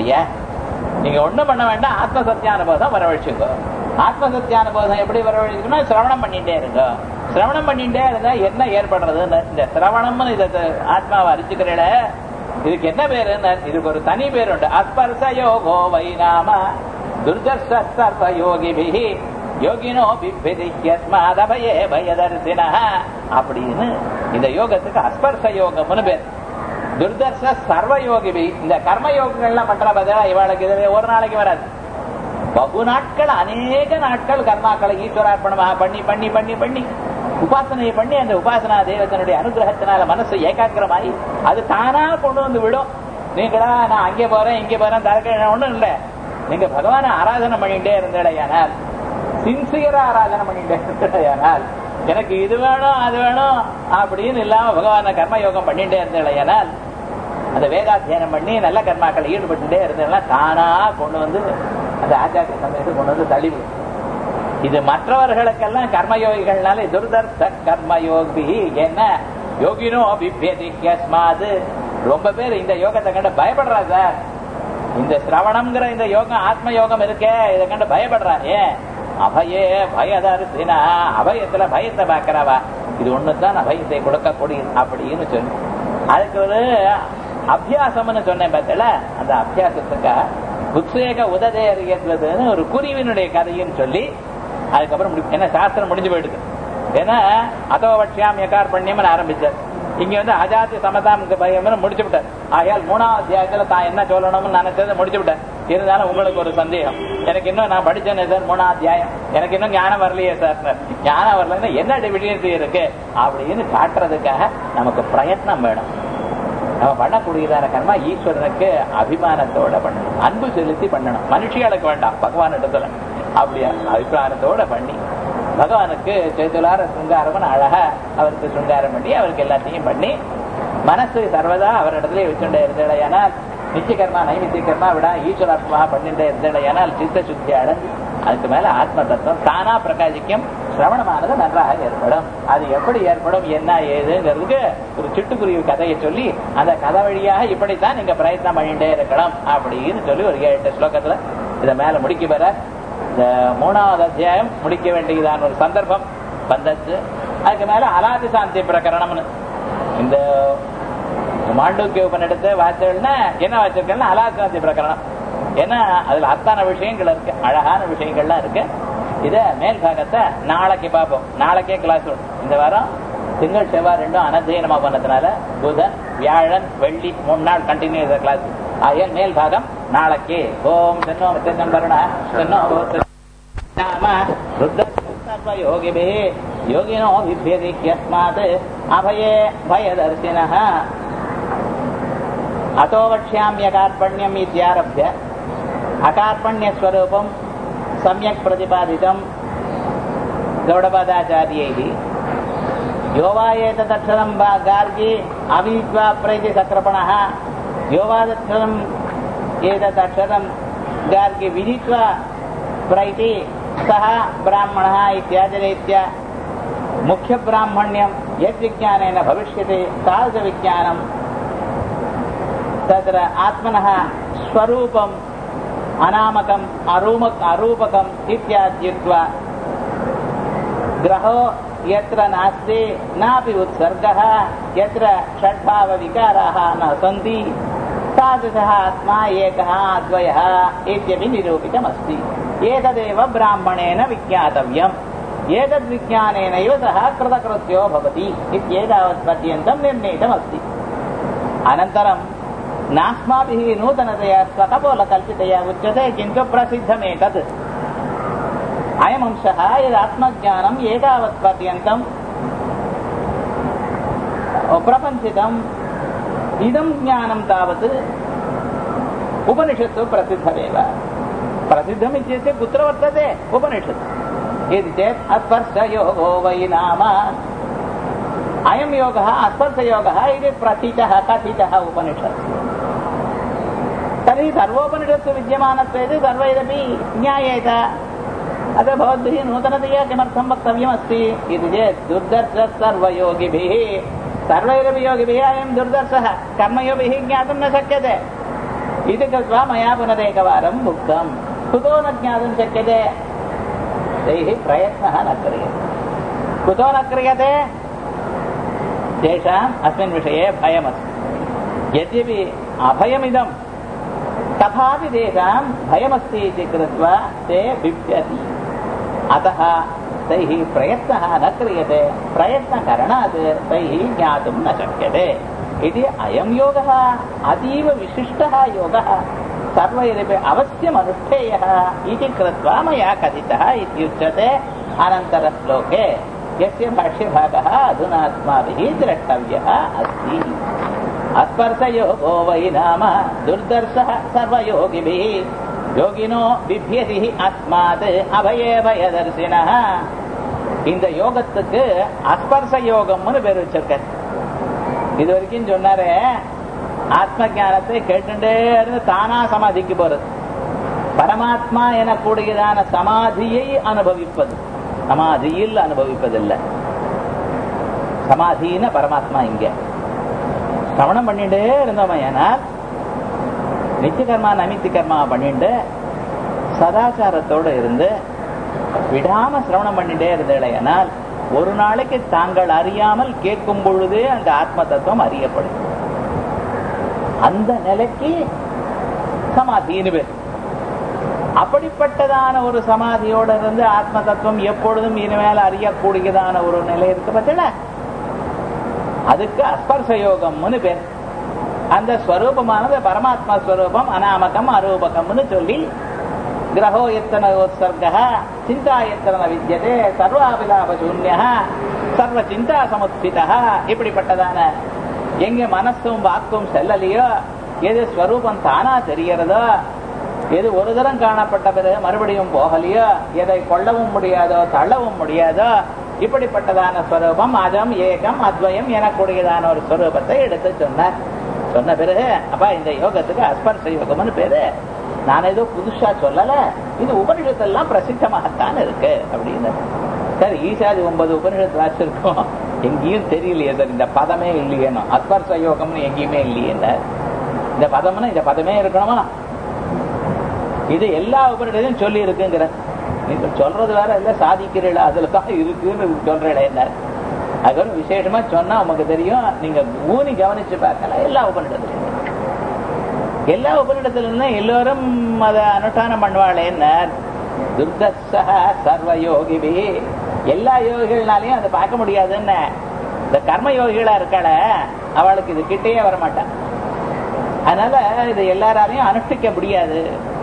இல்லையா நீங்க ஒண்ணும் பண்ண வேண்டாம் ஆத்ம சத்தியானுபவம் வரவழைச்சுக்கோ ஆத்ம சத்தியானுபவம் எப்படி வரவழைக்கணும் சிரவணம் பண்ணிட்டே இருக்கும் சிரவணம் பண்ணிட்டே இருந்தா என்ன ஏற்படுறதுன்னு இந்த சிரவணம்னு இதை ஆத்மாவை அறிஞ்சுக்கிறேட இதுக்கு என்ன பேருன்னு இதுக்கு ஒரு தனி பேர் உண்டு அஸ்பர்ச யோகோ வை நாம துர்தர்ஷ சர்வ யோகிபிஹி யோகினோ பிபிதிக்யஸ்மாதபயே பயதர்சின அப்படின்னு இந்த யோகத்துக்கு அஸ்பர்ச யோகம்னு பேர் துர்தர்ஷ சர்வ யோகிபி இந்த கர்ம யோகங்கள்லாம் பண்ற பதிலா இவாளுக்கு இது ஒரு நாளைக்கு வராது பகு நாட்கள் அநேக நாட்கள் கர்மாக்களை ஈஸ்வரார்ப்பணமாக பண்ணி பண்ணி பண்ணி பண்ணி உபாசனையை பண்ணி அந்த உபாசனா தெய்வத்தினுடைய அனுகிரகத்தினால மனசு ஏகாக்கிரமாயி அது தானா கொண்டு வந்து விடும் நீங்களா நான் அங்கே போறேன் இங்கே போறேன் தரக்க ஒண்ணும் இல்ல நீங்க பகவான ஆராதனை பண்ணிட்டே இருந்தேடையானால் சின்சியரா ஆராதனை பண்ணிட்டே இருந்தேடையானால் எனக்கு இது வேணும் அது வேணும் அப்படின்னு இல்லாம பகவான கர்ம யோகம் பண்ணிட்டே இருந்தேடையானால் அந்த வேதாத்தியனம் பண்ணி நல்ல கர்மாக்களை ஈடுபட்டுட்டே இருந்தேன்னா தானா கொண்டு வந்து அந்த ஆச்சாரிய சமயத்துக்கு கொண்டு வந்து தள்ளிவிடும் இது மற்றவர்களுக்கெல்லாம் கர்மயோகிகள்னால துர்தர்ஷ கர்மயோகி என்ன யோகினோ பிபேதிக்கஸ்மாது ரொம்ப பேர் இந்த யோகத்தை கண்டு பயப்படுறா சார் இந்த சிரவணம்ங்கிற இந்த யோகம் ஆத்ம யோகம் இருக்கே இதை கண்டு பயப்படுறா ஏன் அபயே பயதர்சினா அபயத்துல பயத்தை பாக்குறவா இது ஒண்ணுதான் அபயத்தை கொடுக்கக்கூடியது அப்படின்னு சொல்லி அதுக்கு ஒரு அபியாசம்னு சொன்னேன் பார்த்தல அந்த அபியாசத்துக்கு உத்வேக உததேறியதுன்னு ஒரு குருவினுடைய கதையும் சொல்லி அதுக்கப்புறம் முடி- என்ன சாஸ்திரம் முடிஞ்சு போயிடுது ஏன்னா அதோவட்சியாம் யகார்பண்யம்னு ஆரம்பிச்சார் இங்க வந்து அஜாதி சமதாமுக்கு பயம்னு முடிச்சு விட்டார் ஆகையால் மூணாவது அத்தியாயத்துல தான் என்ன சொல்லணும்னு நினைச்சதை முடிச்சு விட்டார் இருந்தாலும் உங்களுக்கு ஒரு சந்தேகம் எனக்கு இன்னும் நான் படிச்சேனே சார் மூணாவது அத்தியாயம் எனக்கு இன்னும் ஞானம் வரலையே சார் ஞானம் வரலன்னா என்ன டிவிடியன்சி இருக்கு அப்படின்னு காட்டுறதுக்காக நமக்கு பிரயத்னம் வேணும் நம்ம பண்ணக்கூடியதான கர்மா ஈஸ்வரனுக்கு அபிமானத்தோட பண்ணணும் அன்பு செலுத்தி பண்ணணும் மனுஷியாளுக்கு வேண்டாம் பகவான் இடத்துல அப்படியா அபிமானத்தோட பண்ணி பகவானுக்கு சேத்துலார சுங்காரம்னு அழகா அவருக்கு சுங்காரம் பண்ணி அவருக்கு எல்லாத்தையும் பண்ணி மனசு சர்வதா அவரிடத்துல வச்சுட்டே இருந்தேடையானால் நிச்சயகர்மா நைமித்தியகர்மா விட ஈஸ்வராத்மாக பண்ணிட்டே இருந்தேடையானால் சித்த சுத்தி அடைஞ்சு அதுக்கு மேல ஆத்ம தத்துவம் தானா பிரகாசிக்கும் சிரவணமானது நன்றாக ஏற்படும் அது எப்படி ஏற்படும் என்ன ஏதுங்கிறதுக்கு ஒரு சிட்டுக்குருவி கதையை சொல்லி அந்த கதை வழியாக இப்படித்தான் நீங்க பிரயத்னம் பண்ணிட்டே இருக்கணும் அப்படின்னு சொல்லி ஒரு ஏழு எட்டு ஸ்லோகத்துல இதை மேல முடிக்க பெற இந்த மூணாவது அத்தியாயம் முடிக்க வேண்டியதான ஒரு சந்தர்ப்பம் வந்தது அதுக்கு மேல அலாதி சாந்தி பிரகரணம்னு இந்த மாண்டூக்கிய உபநிடத்தை வாச்சல்னா என்ன வச்சிருக்கேன்னா அலாதி சாந்தி பிரகரணம் ஏன்னா அதுல அத்தனை விஷயங்கள் இருக்கு அழகான விஷயங்கள்லாம் இருக்கு இத மேல் பாகத்தை நாளைக்கு பார்ப்போம் நாளைக்கே கிளாஸ் உண்டு இந்த வாரம் திங்கள் செவ்வாய் ரெண்டும் அனதீனமா பண்ணதுனால புதன் வியாழன் வெள்ளி மூணு நாள் கண்டினியூஸ் கிளாஸ் ஆகிய மேல் பாகம் நாளைக்கு ஓம் சென்னோ சென்னம் வருண சென்னோ நாம ருத்ரயோகிபி யோகினோ விபியதிக்யஸ்மாத் அபயே பயதர்சினः अतो वक्ष्याम्यकार्पण्यम् इत्यारभ्य अकार्पण्यस्वरूपम् सम्यक् प्रतिपादितम् गौडपादाचार्यैः यो वा एतदक्षरम् वा गार्गी अवीत्वा प्रैति सक्रपणः यो वा दक्षरम् एतदक्षरम् गार्गी विदित्वा प्रैति सः ब्राह्मणः इत्यादिरीत्या मुख्यब्राह्मण्यम् यद्विज्ञानेन भविष्यति तादृशविज्ञानम् तत्र आत्मनः स्वरूपम् अनामकम् अरूमक अरूपकम् इत्याद्युक्त्वा ग्रहो यत्र नास्ति नापि उत्सर्गः यत्र षड्भावविकाराः न सन्ति तादृशः आत्मा एकः अद्वयः इत्यपि निरूपितमस्ति एतदेव ब्राह्मणेन विज्ञातव्यम् एतद्विज्ञानेनैव सः कृतकृत्यो भवति इत्येतावत्पर्यन्तम् निर्णीतमस्ति अनन्तरम् नास्माभिः नूतनतया स्वकपोलकल्पितया उच्यते किन्तु प्रसिद्धमेतत् अयमंशः यदात्मज्ञानम् एतावत्पर्यन्तम् प्रपञ्चितम् इदं ज्ञानं तावत् उपनिषत्सु प्रसिद्धमेव प्रसिद्धम् इत्युक्ते कुत्र वर्तते उपनिषत् यदि चेत् अस्पर्शयोगो वै नाम अयं योगः अस्पर्शयोगः इति प्रथितः कथितः उपनिषत्सु तर्हि सर्वोपनिषत्सु विद्यमानत्वेति सर्वैरपि ज्ञायेत अतः भवद्भिः नूतनतया किमर्थं वक्तव्यमस्ति इति चेत् दुर्दर्शः सर्वयोगिभिः सर्वैरपि योगिभिः अयं दुर्दर्शः कर्मयोगिभिः ज्ञातुं न शक्यते இது कृत्वा मया पुनरेकवारम् उक्तम् कुतो न ज्ञातुं शक्यते तैः प्रयत्नः न क्रियते कुतो न क्रियते तेषाम् अस्मिन् विषये भयमस्ति यद्यपि अभयमिदं तथापि तेषां भयमस्ति इति कृत्वा ते बिभ्यति अतः तैः प्रयत्नः न क्रियते प्रयत्नकरणात् तैः ज्ञातुं न शक्यते इति अयं योगः अतीव विशिष्टः योगः सर्वैरपि अवश्यमनुष्ठेयः इति कृत्वा मया कथितः इत्युच्यते अनन्तरश्लोके यस्य भाष्यभागः अधुना अस्माभिः द्रष्टव्यः अस्ति अस्पर्शयोगो वै नाम दुर्दर्शः सर्वयोगिभिः யோகினோ பிபியதி அஸ்மாத் அபயே பயதர்சினः இந்த யோகத்துக்கு அஸ்பர்ச யோகம்னு பேர் வச்சிருக்க இது வரைக்கும் சொன்னாரு ஆத்ம ஞானத்தை கேட்டுட்டே இருந்து தானா சமாதிக்கு போறது பரமாத்மா எனக்கூடியதான சமாதியை அனுபவிப்பது சமாதியில் அனுபவிப்பதில்லை சமாதின பரமாத்மா இங்க சிரவணம் பண்ணிட்டே இருந்தோம் ஏனால் நித்திய கர்மா நமித்தி கர்மா பண்ணிட்டு சதாச்சாரத்தோடு இருந்து விடாம சிரவணம் பண்ணிட்டே இருந்தேனால் ஒரு நாளைக்கு தாங்கள் அறியாமல் கேட்கும் பொழுதே அந்த ஆத்ம தத்துவம் அறியப்படும் அந்த நிலைக்கு சமாதின்னு பேர் அப்படிப்பட்டதான ஒரு சமாதியோட இருந்து ஆத்ம தத்துவம் எப்பொழுதும் இனிமேல் அறியக்கூடியதான ஒரு நிலை இருக்கு பார்த்தீங்களா அதுக்கு அஸ்பர்ச யோகம்னு பேர் அந்த ஸ்வரூபமானது பரமாத்மா ஸ்வரூபம் அனாமகம் அரூபகம்னு சொல்லி கிரகோ எத்தன உற்சர்க சிந்தா எத்தன வித்தியதே சர்வாபிலாப சூன்ய சர்வ சிந்தா சமுத்திதா இப்படிப்பட்டதான எங்க மனசும் வாக்கும் செல்லலையோ எது ஸ்வரூபம் தானா தெரியறதோ எது ஒரு தரம் காணப்பட்ட பிறகு மறுபடியும் போகலையோ எதை கொள்ளவும் முடியாதோ தள்ளவும் முடியாதோ இப்படிப்பட்டதான ஸ்வரூபம் அதம் ஏகம் அத்வயம் எனக்கூடியதான ஒரு ஸ்வரூபத்தை எடுத்து சொன்னார் சொன்ன பிறகு அப்பா இந்த யோகத்துக்கு அஸ்பர்ச யோகம்னு பேரு நான் ஏதோ புதுசா சொல்லல இது உபனிஷத்தெல்லாம் பிரசித்தமாகத்தான் இருக்கு அப்படின்னு சார் ஈசாதி ஒன்பது உபனிஷத்து வாசிச்சிருக்கோம் எங்கேயும் தெரியலையே சார் இந்த பதமே இல்லையேனோ அஸ்பர்ச யோகம்னு எங்கேயுமே இல்லையே இந்த பதம்னா இந்த பதமே இருக்கணுமா இது எல்லா உபனிஷத்தையும் சொல்லி இருக்குங்கிற நீங்க சொல்றது வேற இல்ல சாதிக்கிறீங்களா அதுல தான் இருக்குன்னு சொல்றீங்களா என்ன அது ஒரு விசேஷமா சொன்னா உமக்கு தெரியும் நீங்க ஊனி கவனிச்சு பார்க்கல எல்லா உபனிடத்திலும் எல்லா உபனிடத்திலும் எல்லோரும் அதை அனுஷ்டானம் பண்ணுவாளேன்னு துர்தர்ஷக சர்வ யோகிபி எல்லா யோகிகள்னாலையும் அதை பார்க்க முடியாதுன்னு இந்த கர்ம யோகிகளா இருக்காள அவளுக்கு இது கிட்டேயே வரமாட்டான் அதனால இது எல்லாராலையும் அனுஷ்டிக்க முடியாது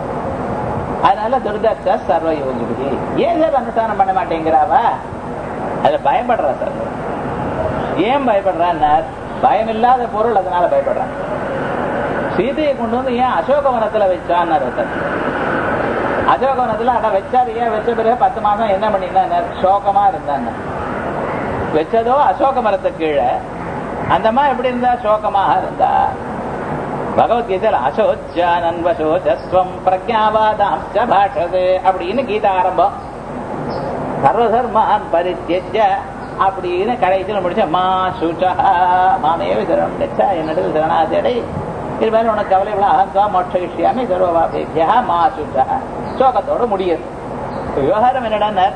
அதனால துர்தர்ஷ சர்வ யோகிபி ஏன் சார் அனுஷ்டானம் பண்ண மாட்டேங்கிறாவா அதுல பயப்படுறா சார் ஏன் பயப்படுறான் பயம் இல்லாத பொருள் அதனால பயப்படுறான் சீதையை கொண்டு வந்து ஏன் அசோகவனத்துல வச்சான்னு ஒருத்தர் அசோகவனத்துல அட வச்சாரு ஏன் வச்ச பிறகு பத்து மாசம் என்ன பண்ணினா சோகமா இருந்தாங்க வச்சதோ அசோக மரத்து கீழே அந்தமா எப்படி இருந்தா சோகமாக இருந்தா பகவத்கீதையில் அசோச்சானன்வசோஜஸ்வம் பிரஜாவாதாம் பாஷது அப்படின்னு கீதா ஆரம்பம் சர்வதர்மான் பரித்தியஜ அப்படின்னு கடைசியில் முடிச்ச மா சுச்சா மாமேவ சரணம் கச்சா என்னிடத்தில் சரணாதடை இது மேல உனக்கு கவலை இவ்வளவு அகந்தா மோட்ச விஷயமே சர்வபாபேபியா மா சுச்சா சோகத்தோட முடியுது விவகாரம் என்னடா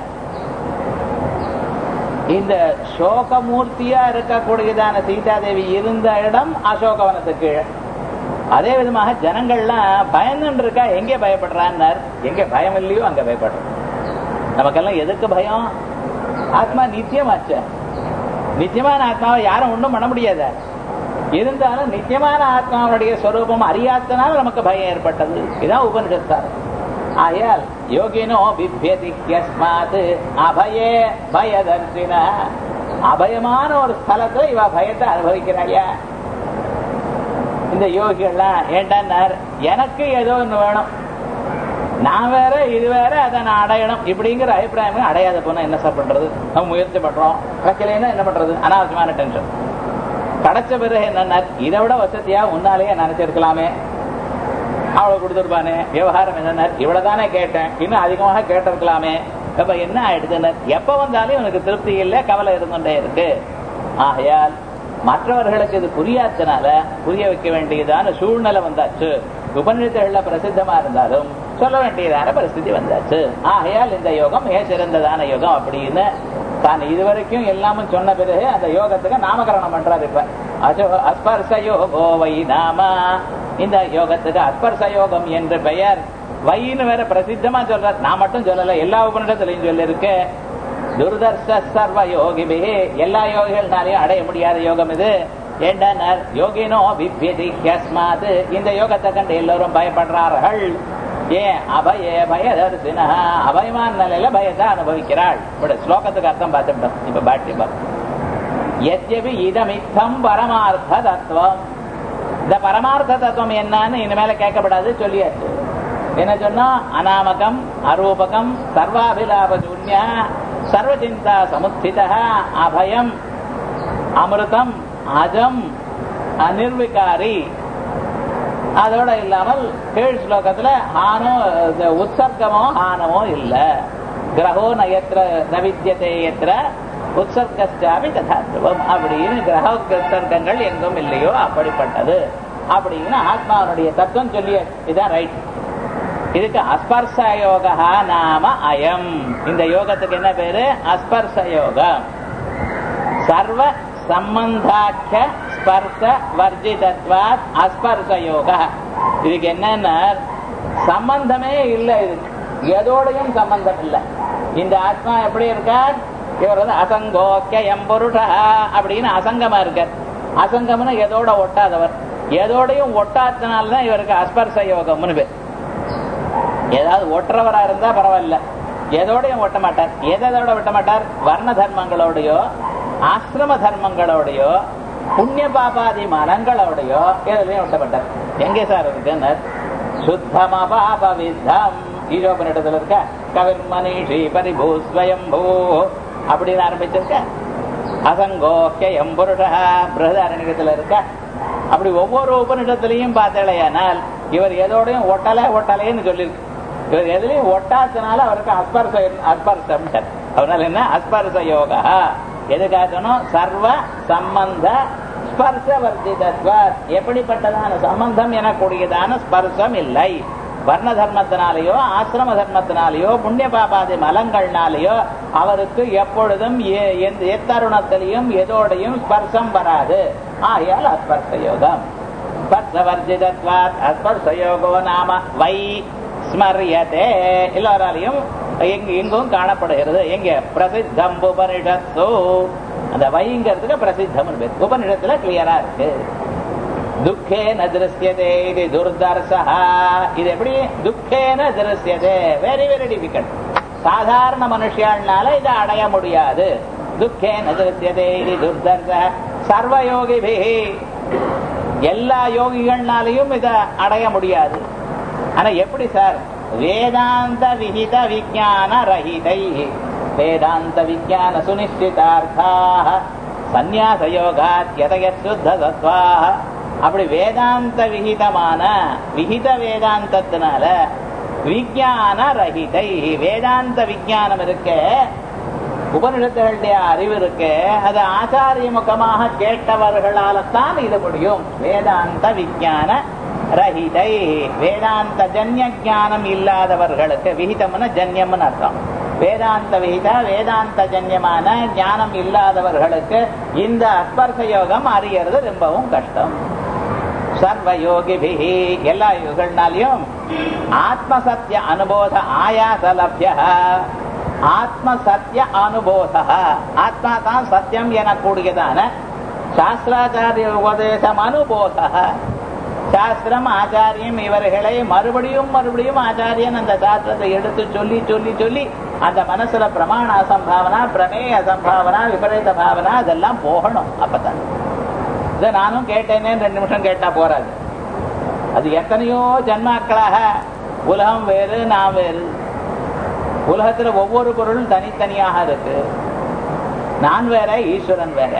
இந்த சோகமூர்த்தியா இருக்கக்கூடியதான சீதாதேவி இருந்த இடம் அசோகவனத்துக்கு அதே விதமாக ஜனங்கள்லாம் பயந்துட்டு இருக்கா எங்கே பயப்படுறான்னார் எங்கே பயம் இல்லையோ அங்க பயப்படுறோம் நமக்கெல்லாம் எதுக்கு பயம் ஆத்மா நித்தியமாச்ச நித்தியமான ஆத்மாவை யாரும் ஒன்றும் பண்ண முடியாத இருந்தாலும் நித்தியமான ஆத்மாவுடைய ஸ்வரூபம் அறியாதனால நமக்கு பயம் ஏற்பட்டது இதான் உபனிஷத்தார் ஆயால் யோகினோ பிபியதி யஸ்மாத் அபயே பயதர்சின அபயமான ஒரு ஸ்தலத்துல இவ பயத்தை அனுபவிக்கிறாயா இந்த யோகிகள்லாம் ஏண்டான்னார் எனக்கு ஏதோ ஒன்று வேணும் நான் வேற இது வேற அதை நான் அடையணும் இப்படிங்கிற அபிப்பிராயம் அடையாத போனா என்ன சார் பண்றது நம்ம முயற்சி பண்றோம் கிடைக்கலைன்னா என்ன பண்றது அனாவசியமான டென்ஷன் கிடைச்ச பிறகு என்ன இதை விட வசதியா முன்னாலேயே நினைச்சிருக்கலாமே அவளை கொடுத்துருப்பானே விவகாரம் என்ன இவ்வளவுதானே கேட்டேன் இன்னும் அதிகமாக கேட்டிருக்கலாமே அப்ப என்ன ஆயிடுதுன்னு எப்ப வந்தாலும் உனக்கு திருப்தி இல்லை கவலை இருந்துட்டே இருக்கு ஆகையால் மற்றவர்களுக்கு இது புரியாதனால புரிய வைக்க வேண்டியதான சூழ்நிலை வந்தாச்சு உபநிஷத்துகள்ல பிரசித்தமா இருந்தாலும் சொல்ல வேண்டியதான பரிஸ்திதி வந்தாச்சு ஆகையால் இந்த யோகம் மிக சிறந்ததான யோகம் அப்படின்னு தான் இதுவரைக்கும் எல்லாமும் சொன்ன பிறகு அந்த யோகத்துக்கு நாமகரணம் பண்றாரு இப்ப அசோ அஸ்பர்ச யோகோ வை நாம இந்த யோகத்துக்கு அஸ்பர்ச யோகம் என்று பெயர் வைன்னு வேற பிரசித்தமா சொல்றார் நான் மட்டும் சொல்லல எல்லா உபநிடத்திலையும் சொல்லிருக்கு துர்தர்ஷ சர்வ யோகிபி எல்லா யோகிகள்னாலையும் அடைய முடியாத யோகம் இது ஏண்டனர் யோகினோ விப்யதி ஹஸ்மாத் இந்த யோகத்தை கண்டு எல்லோரும் பயப்படுறார்கள் ஏன் அபய பயதர்சினா அபயமான நிலையில பயத்தை அனுபவிக்கிறாள் இப்படி ஸ்லோகத்துக்கு அர்த்தம் பார்த்துட்டோம் இப்ப பாட்டி எத்யபி இதமித்தம் பரமார்த்த தத்துவம் இந்த பரமார்த்த தத்துவம் என்னன்னு இனிமேல கேட்கப்படாது சொல்லியாச்சு என்ன சொன்னா அநாமகம் அரூபகம் சர்வாபிலாப சூன்ய சர்வசிந்தா சமுத்தித அபயம் அமிர்தம் அஜம் அநிர்விகாரி அதோட இல்லாமல் கீழ் ஸ்லோகத்துல ஹானோ உற்சர்க்கமோ ஹானமோ இல்ல கிரகோ நயத்திர நவித்தியதே எத்திர உற்சர்காபி ததாத்துவம் அப்படின்னு கிரக உற்சர்க்கங்கள் எங்கும் இல்லையோ அப்படிப்பட்டது அப்படின்னு ஆத்மாவனுடைய தத்துவம் சொல்லிய இதான் ரைட் இதுக்கு அஸ்பர்ச யோகா நாம அயம் இந்த யோகத்துக்கு என்ன பேரு அஸ்பர்ச யோகம் சர்வ சம்பந்தாக்கிய ஸ்பர்ச வர்ஜிதத்வாத் அஸ்பர்ச யோக இதுக்கு என்னன்னா சம்பந்தமே இல்லை இதுக்கு எதோடையும் சம்பந்தம் இல்லை இந்த ஆத்மா எப்படி இருக்கார் இவர் வந்து அசங்கோக்கிய எம்பொருடா அப்படின்னு அசங்கமா இருக்கார் அசங்கம்னு எதோட ஒட்டாதவர் எதோடையும் ஒட்டாதனால்தான் இவருக்கு அஸ்பர்ச யோகம்னு பேர் ஏதாவது ஒட்டுறவரா இருந்தா பரவாயில்ல எதோடையும் ஒட்ட மாட்டார் எதோட ஒட்ட மாட்டார் வர்ண தர்மங்களோடையோ ஆசிரம தர்மங்களோடையோ புண்ணிய பாபாதி மனங்களோடையோ எதுலையும் ஒட்டப்பட்டார் எங்கே சார் இருக்கு சுத்தம பாபவித்தம் ஈரோபனிடத்துல இருக்க கவிர் மனிஷி பரிபூஸ்வயம்பூ அப்படின்னு ஆரம்பிச்சிருக்க அசங்கோக்கியம் புருஷா பிரதாரணிகத்துல இருக்க அப்படி ஒவ்வொரு உபனிடத்திலையும் பார்த்தலையானால் இவர் எதோடையும் ஒட்டலை ஒட்டலைன்னு சொல்லியிருக்கு இவர் எதுலையும் ஒட்டாதனால அவருக்கு அஸ்பர்ச அஸ்பர்சம் அதனால என்ன அஸ்பர்ச யோகா எதுக்காகணும் சர்வ சம்பந்த ஸ்பர்ச வர்ஜிதத்வாத் எப்படிப்பட்டதான சம்பந்தம் எனக்கூடியதான ஸ்பர்சம் இல்லை வர்ண தர்மத்தினாலேயோ ஆசிரம தர்மத்தினாலேயோ புண்ணிய பாபாதி மலங்கள்னாலேயோ அவருக்கு எப்பொழுதும் எத்தருணத்திலையும் எதோடையும் ஸ்பர்சம் வராது ஆகையால் அஸ்பர்ச யோகம் ஸ்பர்சவர்ஜிதத்வாத் அஸ்பர்ச யோகோ நாம வை ஸ்மரியதே எல்லாராலையும் எங்க எங்கும் காணப்படுகிறது எங்க பிரசித்தம் உபனிஷத்து அந்த வைங்கிறதுக்கு பிரசித்தம் உபனிஷத்துல கிளியரா இருக்கு துக்கேன திருஷ்யதே இது துர்தர்சா இது எப்படி துக்கேன திருஷ்யதே வெரி வெரி டிஃபிகல்ட் சாதாரண மனுஷியாள்னால இதை அடைய முடியாது துக்கேன திருஷ்யதே இது துர்தர்ச சர்வயோகிபி எல்லா யோகிகள்னாலையும் இதை அடைய முடியாது ஆனா எப்படி சார் வேதாந்த விஹித விஜான ரஹிதை வேதாந்த விஜான சுனிஷ்டிதார்த்தாக சந்நியாச யோகாத் எதயத் சுத்த சத்வாக அப்படி வேதாந்த விகிதமான விகித வேதாந்தத்தினால விஜான ரஹிதை வேதாந்த விஜானம் இருக்க உபனிஷத்துகளுடைய அறிவு இருக்கு அது ஆச்சாரிய முகமாக கேட்டவர்களால தான் இது முடியும் வேதாந்த விஜான ரஹிதை வேதாந்த ஜன்ய ஜானம் இல்லாதவர்களுக்கு விகிதம்னு ஜன்யம்னு அர்த்தம் வேதாந்த விகித வேதாந்த ஜன்யமான ஞானம் இல்லாதவர்களுக்கு இந்த அஸ்பர்ச யோகம் அறியறது ரொம்பவும் கஷ்டம் சர்வ யோகிபி எல்லா யோகங்கள்னாலையும் ஆத்ம சத்திய அனுபோத ஆயாச லப்ய ஆத்ம சத்திய அனுபோத ஆத்மா தான் சத்தியம் எனக்கூடியதான சாஸ்திராச்சாரிய உபதேசம் அனுபோத சாஸ்திரம் ஆச்சாரியம் இவர்களை மறுபடியும் மறுபடியும் ஆச்சாரியன் அந்த சாஸ்திரத்தை எடுத்து சொல்லி சொல்லி சொல்லி அந்த மனசுல பிரமாண அசம்பாவனா பிரமேய அசம்பாவனா விபரீத பாவனா அதெல்லாம் போகணும் அப்பதான் இதை நானும் கேட்டேனே ரெண்டு நிமிஷம் கேட்டா போறாது அது எத்தனையோ ஜன்மாக்களாக உலகம் வேறு நான் வேறு உலகத்துல ஒவ்வொரு பொருளும் தனித்தனியாக இருக்கு நான் வேற ஈஸ்வரன் வேற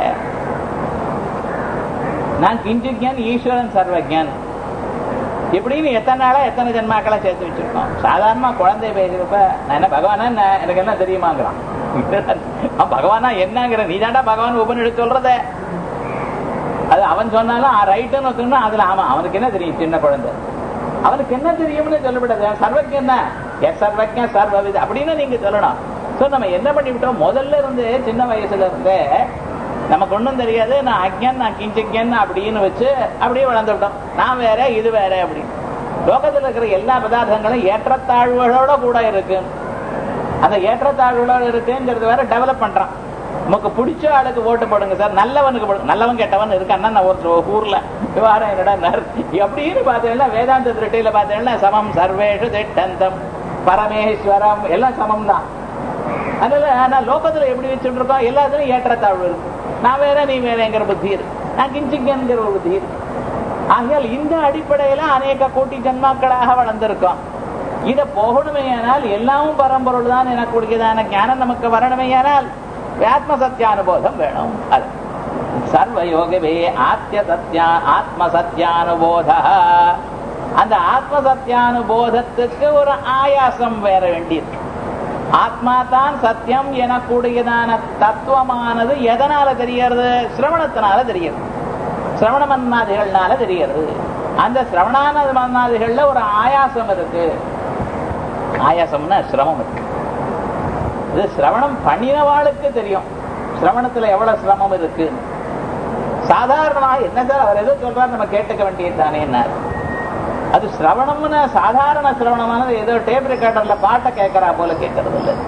நான் கிஞ்சுக்ஞன் ஈஸ்வரன் சர்வஜன் இப்படின்னு எத்தனை நாளா எத்தனை ஜென்மாக்களை சேர்த்து வச்சிருக்கோம் சாதாரணமா குழந்தை பேசுறப்ப நான் என்ன பகவானா என்ன எனக்கு என்ன தெரியுமாங்கிறான் அவன் பகவானா என்னங்கிற நீ தாண்டா பகவான் உபநிடு சொல்றத அது அவன் சொன்னாலும் ரைட்டுன்னு ஒத்துக்கணும் அதுல ஆமா அவனுக்கு என்ன தெரியும் சின்ன குழந்தை அவனுக்கு என்ன தெரியும்னு சொல்லப்படாது சர்வஜன் எஸ் சர்வஜ சர்வவித அப்படின்னு நீங்க சொல்லணும் சோ நம்ம என்ன பண்ணிவிட்டோம் முதல்ல இருந்து சின்ன வயசுல இருந்தே நமக்கு ஒண்ணும் தெரியாது நான் அக்ஞன் நான் கிஞ்சக்கன் அப்படின்னு வச்சு அப்படியே வளர்ந்துவிட்டோம் நான் வேற இது வேற அப்படின்னு லோகத்துல இருக்கிற எல்லா பதார்த்தங்களும் ஏற்றத்தாழ்வுகளோட கூட இருக்கு அந்த ஏற்றத்தாழ்வுகளோட இருக்குங்கிறது வேற டெவலப் பண்றான் நமக்கு பிடிச்ச ஆளுக்கு ஓட்டு போடுங்க சார் நல்லவனுக்கு போடுங்க நல்லவன் கெட்டவன் இருக்கான்னா நான் ஒரு ஊர்ல விவகாரம் என்னடா எப்படின்னு பார்த்தீங்கன்னா வேதாந்த திருட்டியில பார்த்தீங்கன்னா சமம் சர்வேஷு திட்டந்தம் பரமேஸ்வரம் எல்லாம் சமம் தான் அதனால ஆனா லோகத்துல எப்படி வச்சுட்டு இருக்கோம் எல்லாத்துலயும் ஏற்றத்தாழ்வு இருக்கு நான் வேற நீ வேறங்கிற புத்தி இருக்கு நான் கிஞ்சிங்கிற ஒரு புத்தி இருக்கு ஆகையால் இந்த அடிப்படையில அநேக கோட்டி ஜன்மாக்களாக வளர்ந்திருக்கோம் இத போகணுமேயானால் எல்லாமும் பரம்பொருள் தான் எனக்குரியதான ஞானம் நமக்கு வரணுமேயானால் ஆத்ம சத்தியானுபோதம் வேணும் அது சர்வ யோகவே ஆத்திய சத்தியா ஆத்ம சத்தியானுபோத அந்த ஆத்ம சத்தியானுபோதத்துக்கு ஒரு ஆயாசம் வேற வேண்டியிருக்கு ஆத்மா தான் சத்தியம் எனக்கூடியதான தத்துவமானது எதனால தெரியறது சிரவணத்தினால தெரியுது சிரவண மன்னாதிகள்னால தெரிகிறது அந்த சிரவணான மன்னாதிகள்ல ஒரு ஆயாசம் இருக்கு ஆயாசம்னா சிரமம் இருக்கு இது சிரவணம் பண்ணினவாளுக்கு தெரியும் சிரவணத்துல எவ்வளவு சிரமம் இருக்கு சாதாரணமாக என்ன சார் அவர் எதோ சொல்றாரு நம்ம கேட்டுக்க வேண்டியது தானே அது சிரவணம்னு சாதாரண சிரவணமானது ஏதோ டேப் ரெக்கார்டர்ல பாட்டை கேட்கறா போல கேட்கறது இல்லை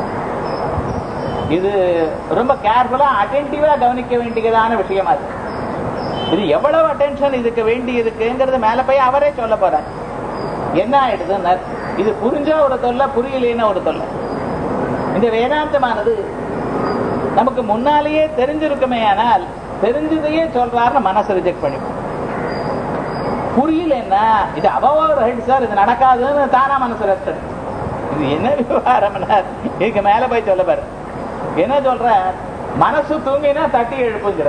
இது ரொம்ப கேர்ஃபுல்லா அட்டென்டிவா கவனிக்க வேண்டியதான விஷயம் அது இது எவ்வளவு அட்டென்ஷன் இதுக்கு வேண்டி இருக்குங்கிறது மேல போய் அவரே சொல்ல போறார் என்ன ஆயிடுதுன்னா இது புரிஞ்சா ஒரு தொல்லை புரியலேன்னு ஒரு தொல்லை இந்த வேதாந்தமானது நமக்கு முன்னாலேயே தெரிஞ்சிருக்குமே ஆனால் தெரிஞ்சதையே சொல்றாருன்னு மனசு ரிஜெக்ட் பண்ணிப்போம் புரியலன்னா இது அபவாத ஹெட் சார் இது நடக்காதுன்னு தானா மனசு ரெஸ்ட் இது என்ன விவகாரம் இதுக்கு மேல போய் சொல்ல பாரு என்ன சொல்ற மனசு தூங்கினா தட்டி எழுப்புங்கிற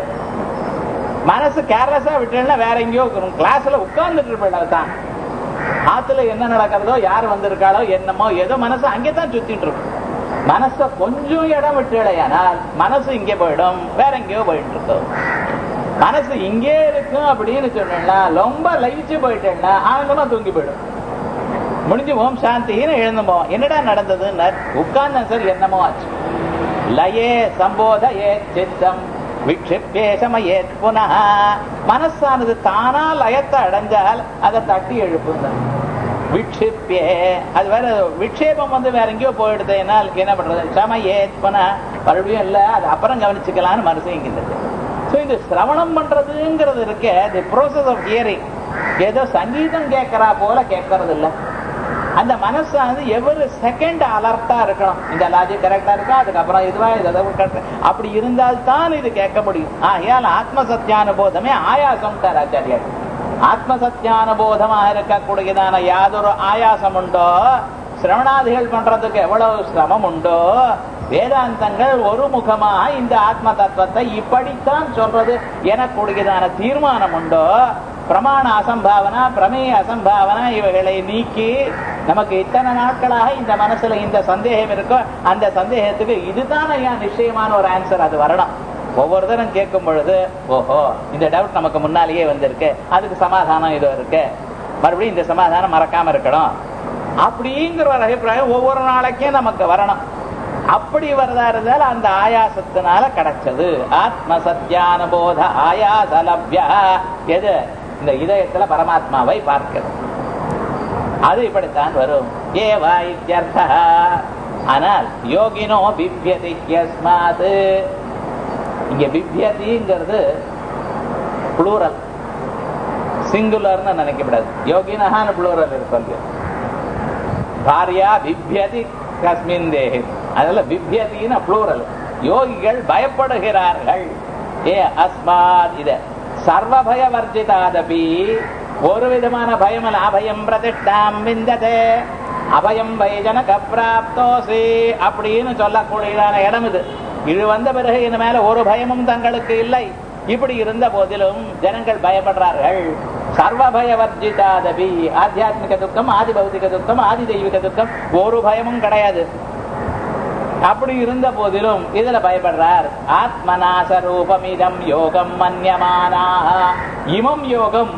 மனசு கேர்லெஸ்ஸா விட்டுனா வேற எங்கேயோ கிளாஸ்ல உட்கார்ந்துட்டு இருப்பேன் தான் ஆத்துல என்ன நடக்கிறதோ யார் வந்திருக்காளோ என்னமோ ஏதோ மனசு அங்கேதான் சுத்திட்டு இருக்கும் மனச கொஞ்சம் இடம் விட்டுடையானால் மனசு இங்கே போயிடும் வேற எங்கேயோ போயிட்டு இருக்கும் மனசு இங்கே இருக்கும் அப்படின்னு சொன்னா ரொம்ப லயிச்சு போயிட்டேன்னா ஆனந்தமா தூங்கி போயிடும் முடிஞ்சு ஓம் சாந்தின்னு எழுந்துமோ என்னடா நடந்ததுன்னு உட்கார்ந்தேன் சார் என்னமோ ஆச்சு லயே சம்போத ஏ சித்தம் விக்ஷிப்பே சமயேத் புனः மனசானது தானா லயத்தை அடைஞ்சால் அதை தட்டி எழுப்புங்க விக்ஷிப்பே அது வேற விக்ஷேபம் வந்து வேற எங்கேயோ போயிடுதுனால் என்ன பண்றது சமயேத் புனः மறுபடியும் இல்ல அது அப்புறம் கவனிச்சுக்கலாம்னு மனசு இங்கிருந்தது ஸோ இந்த சிரவணம் பண்றதுங்கிறது இருக்க தி ப்ரோசஸ் ஆஃப் ஹியரிங் ஏதோ சங்கீதம் கேட்கறா போல கேட்கறது இல்லை அந்த மனசானது எவ்வளவு செகண்ட் அலர்ட்டா இருக்கணும் இந்த லாஜிக் கரெக்டா இருக்கா அதுக்கப்புறம் இதுவா இது அப்படி இருந்தால் தான் இது கேட்க முடியும் ஆகையால் ஆத்ம சத்தியானுபோதமே ஆயாசம் சார் ஆச்சாரியார் ஆத்ம சத்தியானுபோதமாக இருக்கக்கூடியதான யாதொரு ஆயாசம் உண்டோ சிரவணாதிகள் பண்றதுக்கு எவ்வளவு சிரமம் உண்டோ வேதாந்தங்கள் ஒரு முகமாக இந்த ஆத்ம தத்துவத்தை இப்படித்தான் சொல்றது எனக்கூடியதான தீர்மானம் உண்டோ பிரமாண அசம்பாவனா பிரமேய அசம்பாவனா இவைகளை நீக்கி நமக்கு இத்தனை நாட்களாக இந்த மனசுல இந்த சந்தேகம் இருக்கோ அந்த சந்தேகத்துக்கு இதுதான் ஐயா நிச்சயமான ஒரு ஆன்சர் அது வரணும் ஒவ்வொரு தரம் கேட்கும் பொழுது ஓஹோ இந்த டவுட் நமக்கு முன்னாலேயே வந்திருக்கு அதுக்கு சமாதானம் இதோ இருக்கு மறுபடியும் இந்த சமாதானம் மறக்காம இருக்கணும் அப்படிங்கிற ஒரு அபிப்பிராயம் ஒவ்வொரு நாளைக்கும் நமக்கு வரணும் அப்படி வரதா இருந்தால் அந்த ஆயாசத்தினால கிடைச்சது ஆத்ம சத்தியானுபோத ஆயாசலப்யா எது இந்த இதயத்துல பரமாத்மாவை பார்க்கிறது அது இப்படித்தான் வரும் ஏவா இத்தியர்த்தா ஆனால் யோகினோ பிப்யதி யஸ்மாத் இங்க பிப்யதிங்கிறது புளூரல் சிங்குலர்னு நினைக்கப்படாது யோகினஹான்னு புளூரல் இருக்கு பாரியா பிப்யதி கஸ்மின் தேகி அதனால பிப்யத்தின்னு புளூரல் யோகிகள் பயப்படுகிறார்கள் ஏ அஸ்மாத் இத சர்வபய வர்ஜிதாதபி ஒரு விதமான பயம் அல்ல அபயம் பிரதிஷ்டாம் விந்ததே அபயம் வைஜனக பிராப்தோசி அப்படின்னு சொல்லக்கூடியதான இடம் இது இது வந்த பிறகு இந்த மேல ஒரு பயமும் தங்களுக்கு இல்லை இப்படி இருந்த போதிலும் ஜனங்கள் பயப்படுறார்கள் சர்வபய வர்ஜிதாதபி ஆத்தியாத்மிக துக்கம் ஆதி பௌதிக துக்கம் ஆதி தெய்வீக துக்கம் ஒரு பயமும் கிடையாது அப்படி இருந்த போதிலும் இதுல பயப்படுறார் ஆத்மநாச ரூபமிதம் யோகம் மன்யமானாக இமம் யோகம்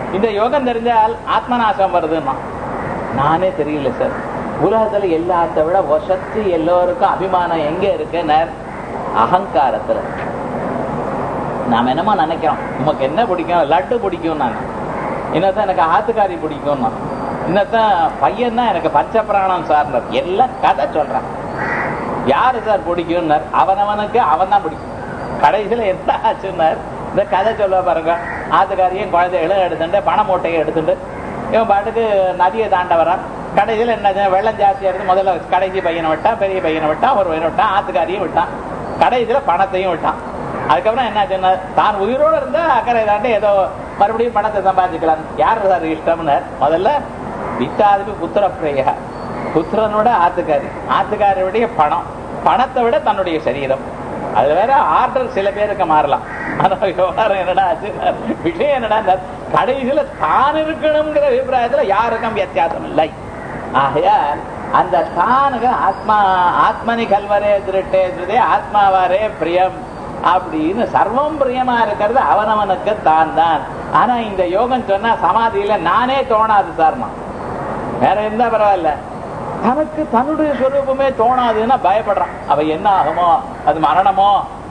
இந்த யோகம் தெரிஞ்சால் ஆத்மநாசம் வருதுன்னா நானே தெரியல சார் உலகத்துல எல்லாத்த விட வசத்து எல்லோருக்கும் அபிமானம் எங்க இருக்குன்னு அகங்காரத்துல நாம என்னமோ நினைக்கிறோம் உமக்கு என்ன பிடிக்கும் லட்டு பிடிக்கும் நான் இன்னத்தான் எனக்கு ஆத்துக்காரி பிடிக்கும் இன்னத்தான் பையன் தான் எனக்கு பஞ்சபிராணம் சார்ந்தார் எல்லாம் கதை சொல்றான் யாரு சார் பிடிக்கும்னார் அவனவனுக்கு அவன் தான் பிடிக்கும் கடைசியில என்ன ஆச்சுன்னார் இந்த கதை சொல்ல பாருங்க ஆத்துக்காரியும் குழந்தைகளும் எடுத்துட்டு பண மூட்டையை எடுத்துட்டு இவன் பாட்டுக்கு நதியை தாண்ட வரான் கடைசியில் என்ன வெள்ளம் ஜாஸ்தியா இருந்து முதல்ல கடைசி பையனை விட்டான் பெரிய பையனை விட்டான் ஒரு பையனை விட்டான் ஆத்துக்காரியும் விட்டான் கடைசியில பணத்தையும் விட்டான் அதுக்கப்புறம் என்ன சொன்ன தான் உயிரோட இருந்தா அக்கறை தாண்டி ஏதோ மறுபடியும் பணத்தை சம்பாதிக்கலாம் யார் சார் இஷ்டம்னு முதல்ல வித்தாதுக்கு புத்திர பிரியா புத்திரனோட ஆத்துக்காரி ஆத்துக்காரியுடைய பணம் பணத்தை விட தன்னுடைய சரீரம் அது வேற ஆர்டர் சில பேருக்கு மாறலாம் ஆனா விவகாரம் என்னடா ஆச்சு விஷயம் என்னடா கடைசியில தான் இருக்கணுங்கிற அபிப்பிராயத்துல யாருக்கும் வித்தியாசம் இல்லை ஆகையால் அந்த தானுக்கு ஆத்மா ஆத்மனி கல்வரே திருட்டே திருதே ஆத்மாவாரே பிரியம் அப்படின்னு சர்வம் பிரியமா இருக்கிறது அவனவனுக்கு தான் தான் ஆனா இந்த யோகம் சொன்னா சமாதியில நானே தோணாது சார்மா வேற இருந்தா பரவாயில்ல தனக்கு தன்னுடைய ஸ்வரூபமே தோணாதுன்னா பயப்படுறான் அவ என்ன ஆகுமோ அது மரணமோ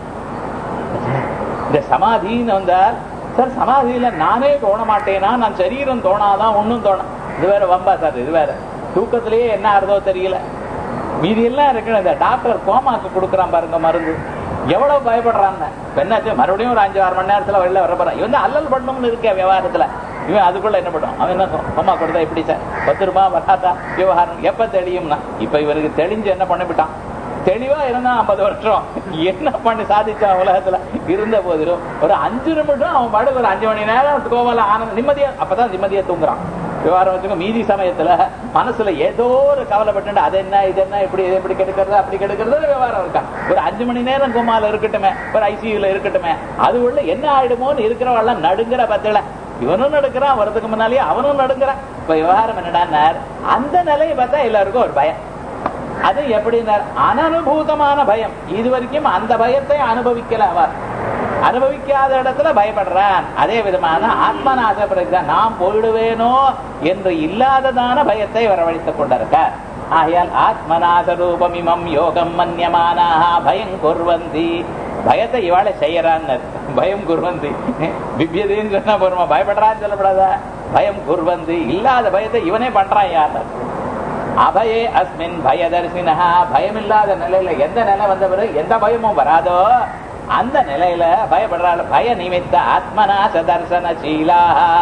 இந்த சமாதின்னு வந்தால் சார் சமாதியில நானே தோண மாட்டேனா நான் சரீரம் தோணாதான் ஒன்னும் தோண இது வேற வம்பா சார் இது வேற தூக்கத்திலேயே என்ன ஆறுதோ தெரியல மீதி எல்லாம் இருக்கு இந்த டாக்டர் கோமாக்கு கொடுக்குறான் பாருங்க மருந்து எவ்வளவு பயப்படுறான்னு என்னாச்சு மறுபடியும் ஒரு அஞ்சு ஆறு மணி நேரத்துல வெளில வர போறான் இவன் அல்லல் பண்ணணும்னு இருக்க விவகாரத்துல இவன் அதுக்குள்ள என்ன பண்ணும் அவன் என்ன கோமா கொடுத்தா எப்படி சார் பத்து ரூபாய் வராதா விவகாரம் எப்ப தெளியும்னா இப்ப இவருக்கு தெளிஞ்சு என்ன பண்ணிவிட்டான் தெளிவா இருந்தா ஐம்பது வருஷம் என்ன பண்ணி சாதிச்சான் உலகத்துல இருந்த போதிலும் ஒரு அஞ்சு நிமிடம் அவன் பாடு ஒரு அஞ்சு மணி நேரம் கோவல ஆனந்த நிம்மதியா அப்பதான் நிம்மதியா தூங்குறான் விவகாரம் வச்சுக்கோ மீதி சமயத்துல மனசுல ஏதோ ஒரு கவலைப்பட்டு அது என்ன இது என்ன இப்படி இது இப்படி கெடுக்கிறது அப்படி கெடுக்கிறது விவகாரம் இருக்கா ஒரு அஞ்சு மணி நேரம் கோமால இருக்கட்டுமே ஒரு ஐசியூல இருக்கட்டுமே அது உள்ள என்ன ஆயிடுமோன்னு இருக்கிறவெல்லாம் நடுங்கிற பத்தில இவனும் நடுக்கிறான் வரதுக்கு முன்னாலேயே அவனும் நடுங்கிறான் இப்ப விவகாரம் என்னடா அந்த நிலையை பார்த்தா எல்லாருக்கும் ஒரு பயம் அது எப்படின்னார் அனனுபூதமான பயம் இது வரைக்கும் அந்த பயத்தை அனுபவிக்கல அவர் அனுபவிக்காத இடத்துல பயப்படுறான் அதே விதமான ஆத்மநாச பிரஜா நாம் போயிடுவேனோ என்று இல்லாததான பயத்தை வரவழைத்துக் கொண்டிருக்கார் ஆகையால் ஆத்மநாத ரூபமிமம் யோகம் மன்யமானாக பயம் குர்வந்தி பயத்தை இவாளை செய்யறான்னு பயம் குர்வந்தி பிபியதின்னு சொன்னா போருமா பயப்படுறான்னு சொல்லப்படாதா பயம் குர்வந்தி இல்லாத பயத்தை இவனே பண்றான் யார் அபயே அஸ்மின் பயதர்சினா பயம் இல்லாத நிலையில எந்த நிலை வந்தவர் எந்த பயமும் வராதோ அந்த நிலையில பயப்படுறாள் பய நிமித்த ஆத்மநாச தர்சன சீலா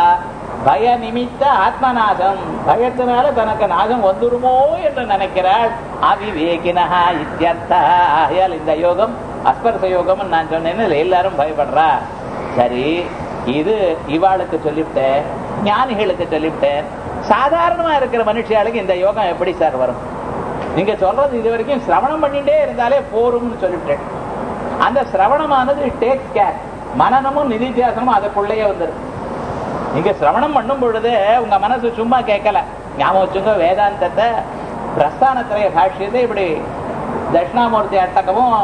பய நிமித்த ஆத்மநாசம் பயத்தினால தனக்கு நாசம் வந்துருமோ என்று நினைக்கிறாள் அவிவேகினஹா இத்தியர்த்தா ஆகையால் இந்த யோகம் அஸ்பர்ச யோகம் நான் சொன்னேன்னு எல்லாரும் பயப்படுறா சரி இது இவாளுக்கு சொல்லிவிட்டேன் ஞானிகளுக்கு சொல்லிவிட்டேன் சாதாரணமா இருக்கிற மனுஷியாளுக்கு இந்த யோகம் எப்படி சார் வரும் நீங்க சொல்றது இது வரைக்கும் சிரவணம் பண்ணிட்டே இருந்தாலே போரும்னு சொல்லிவிட்டேன் அந்த சிரவணமானது டேக் கேர் மனநமும் நிதித்தியாசனமும் அதுக்குள்ளேயே வந்துடும் நீங்க சிரவணம் பண்ணும் பொழுது உங்க மனசு சும்மா கேட்கல ஞாபகம் வச்சுங்க வேதாந்தத்தை பிரஸ்தானத்திரைய பாஷ்யத்தை இப்படி தட்சிணாமூர்த்தி அட்டகமும்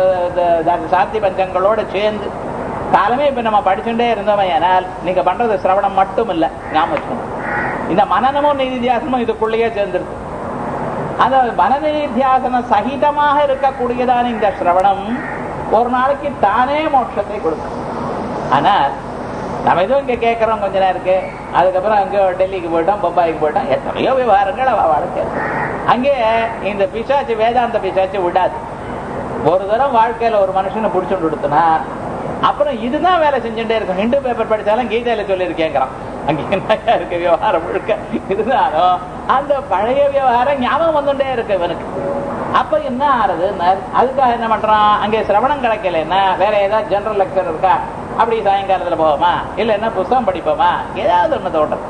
சாந்தி பஞ்சங்களோட சேர்ந்து காலமே இப்ப நம்ம படிச்சுட்டே இருந்தோம் ஏனால் நீங்க பண்றது சிரவணம் மட்டும் இல்ல ஞாபகம் வச்சுக்கணும் இந்த மனநமும் நிதித்தியாசனமும் இதுக்குள்ளேயே சேர்ந்துருக்கு அந்த மனநிதித்தியாசன சகிதமாக இருக்கக்கூடியதான இந்த சிரவணம் ஒரு நாளைக்கு தானே மோட்சத்தை கொடுக்கும் ஆனால் நம்ம எதுவும் இங்க கேட்கறோம் கொஞ்ச நேரம் இருக்கு அதுக்கப்புறம் அங்கே டெல்லிக்கு போயிட்டோம் பம்பாய்க்கு போயிட்டோம் எத்தனையோ விவகாரங்கள் அவ வாழ்க்கை அங்கே இந்த பிசாச்சு வேதாந்த பிசாச்சு விடாது ஒரு தரம் வாழ்க்கையில ஒரு மனுஷனை பிடிச்சுட்டு கொடுத்தனா அப்புறம் இதுதான் வேலை செஞ்சுட்டே இருக்கும் ஹிந்து பேப்பர் படிச்சாலும் கீதையில சொல்லியிருக்கேங்கிறான் அங்க என்ன இருக்கு விவகாரம் முழுக்க இருந்தாலும் அந்த பழைய விவகாரம் ஞாபகம் வந்துட்டே இருக்கு இவனுக்கு அப்ப என்ன ஆறுது அதுக்காக என்ன பண்றான் அங்கே சிரவணம் கிடைக்கல என்ன வேற ஏதாவது ஜெனரல் லெக்சர் இருக்கா அப்படி சாயங்காலத்துல போவோமா இல்ல என்ன புஸ்தகம் படிப்போமா ஏதாவது ஒண்ணு தோட்டம்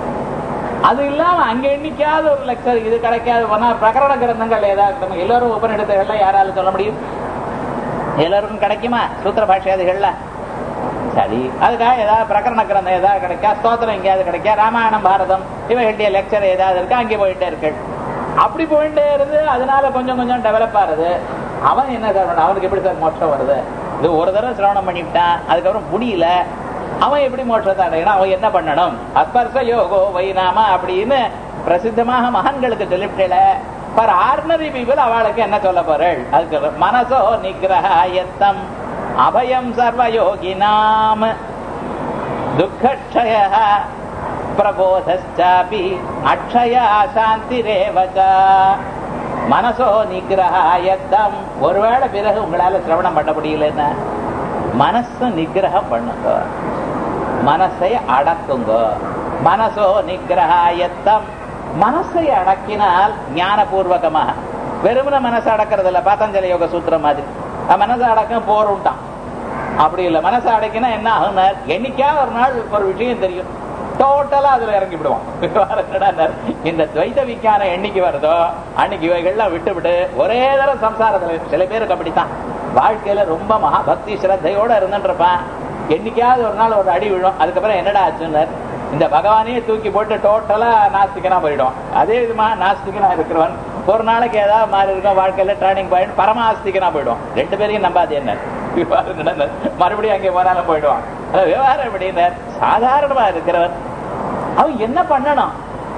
அது இல்லாம அங்க என்னைக்காவது ஒரு லெக்சர் இது கிடைக்காது போனா பிரகரண கிரந்தங்கள் ஏதாவது எல்லாரும் உபநிடத்துகள்ல யாராலும் சொல்ல முடியும் எல்லாருக்கும் கிடைக்குமா சூத்திர பாஷையாதிகள்ல சரி அதுக்காக ஏதாவது பிரகரண கிரந்தம் ஏதாவது கிடைக்கா ஸ்தோத்திரம் எங்கேயாவது கிடைக்கா ராமாயணம் பாரதம் இவங்களுடைய லெக்சர் ஏதாவது இருக்கா அங்கே போயிட்டே இருக்கு அப்படி போயிட்டே இருந்து அதனால கொஞ்சம் கொஞ்சம் டெவலப் ஆகுது அவன் என்ன சார் பண்ண அவனுக்கு எப்படி சார் மோட்சம் வருது இது ஒரு தடவை சிரவணம் பண்ணிவிட்டான் அதுக்கப்புறம் முடியல அவன் எப்படி மோட்சத்தை அடையணும் அவன் என்ன பண்ணணும் அஸ்பர்ச யோகோ வைநாம அப்படின்னு பிரசித்தமாக மகான்களுக்கு சொல்லிவிட்டல ஃபார் ஆர்டினரி பீப்புள் அவளுக்கு என்ன சொல்ல போறள் அதுக்கு மனசோ நிகிரகாயத்தம் அபயம் சர்வ யோகினாம் துக்கக்ஷய பிரபோதாபி அக்ஷயா சாந்திரேவச்ச மனசோ நிகிரகாயத்தம் ஒருவேளை பிறகு உங்களால சிரவணம் பண்ண முடியலன்னா மனச நிகிரகம் பண்ணுங்க மனசை அடக்குங்க மனசோ நிகிரகாயத்தம் மனசை அடக்கினால் ஞானபூர்வகமாக வெறுமன மனசை அடக்கிறது இல்ல பாத்தஞ்சலி யோக சூத்திரம் மாதிரி மனசை அடக்கம் போருண்டான் அப்படி இல்ல மனசை அடக்கினா என்ன ஆகும் என்னைக்காவது ஒரு நாள் ஒரு விஷயம் தெரியும் டோட்டலா அதுல இறங்கி விடுவோம் இந்த துவைத விஞ்ஞானம் என்னைக்கு வருதோ அன்னைக்கு இவைகள்லாம் விட்டு விட்டு ஒரே தரம் சம்சாரத்துல சில பேருக்கு அப்படித்தான் வாழ்க்கையில ரொம்ப மகா பக்தி சிரத்தையோட இருந்துருப்பான் என்னைக்காவது ஒரு நாள் ஒரு அடி விழும் அதுக்கப்புறம் என்னடா ஆச்சுன்னு இந்த பகவானையே தூக்கி போட்டு டோட்டலா நாஸ்திகனா போயிடும் அதே விதமா நாஸ்திகனா இருக்கிறவன் ஒரு நாளைக்கு ஏதாவது மாறி இருக்கும் வாழ்க்கையில டேர்னிங் பாயிண்ட் பரமாஸ்திகனா போயிடும் ரெண்டு பேரையும் நம்பாது என்ன மறுபடியும் அங்கே போனாலும் போயிடுவான் விவகாரம் எப்படின்னு சாதாரணமா இருக்கிறவன் அவன் என்ன பண்ணணும்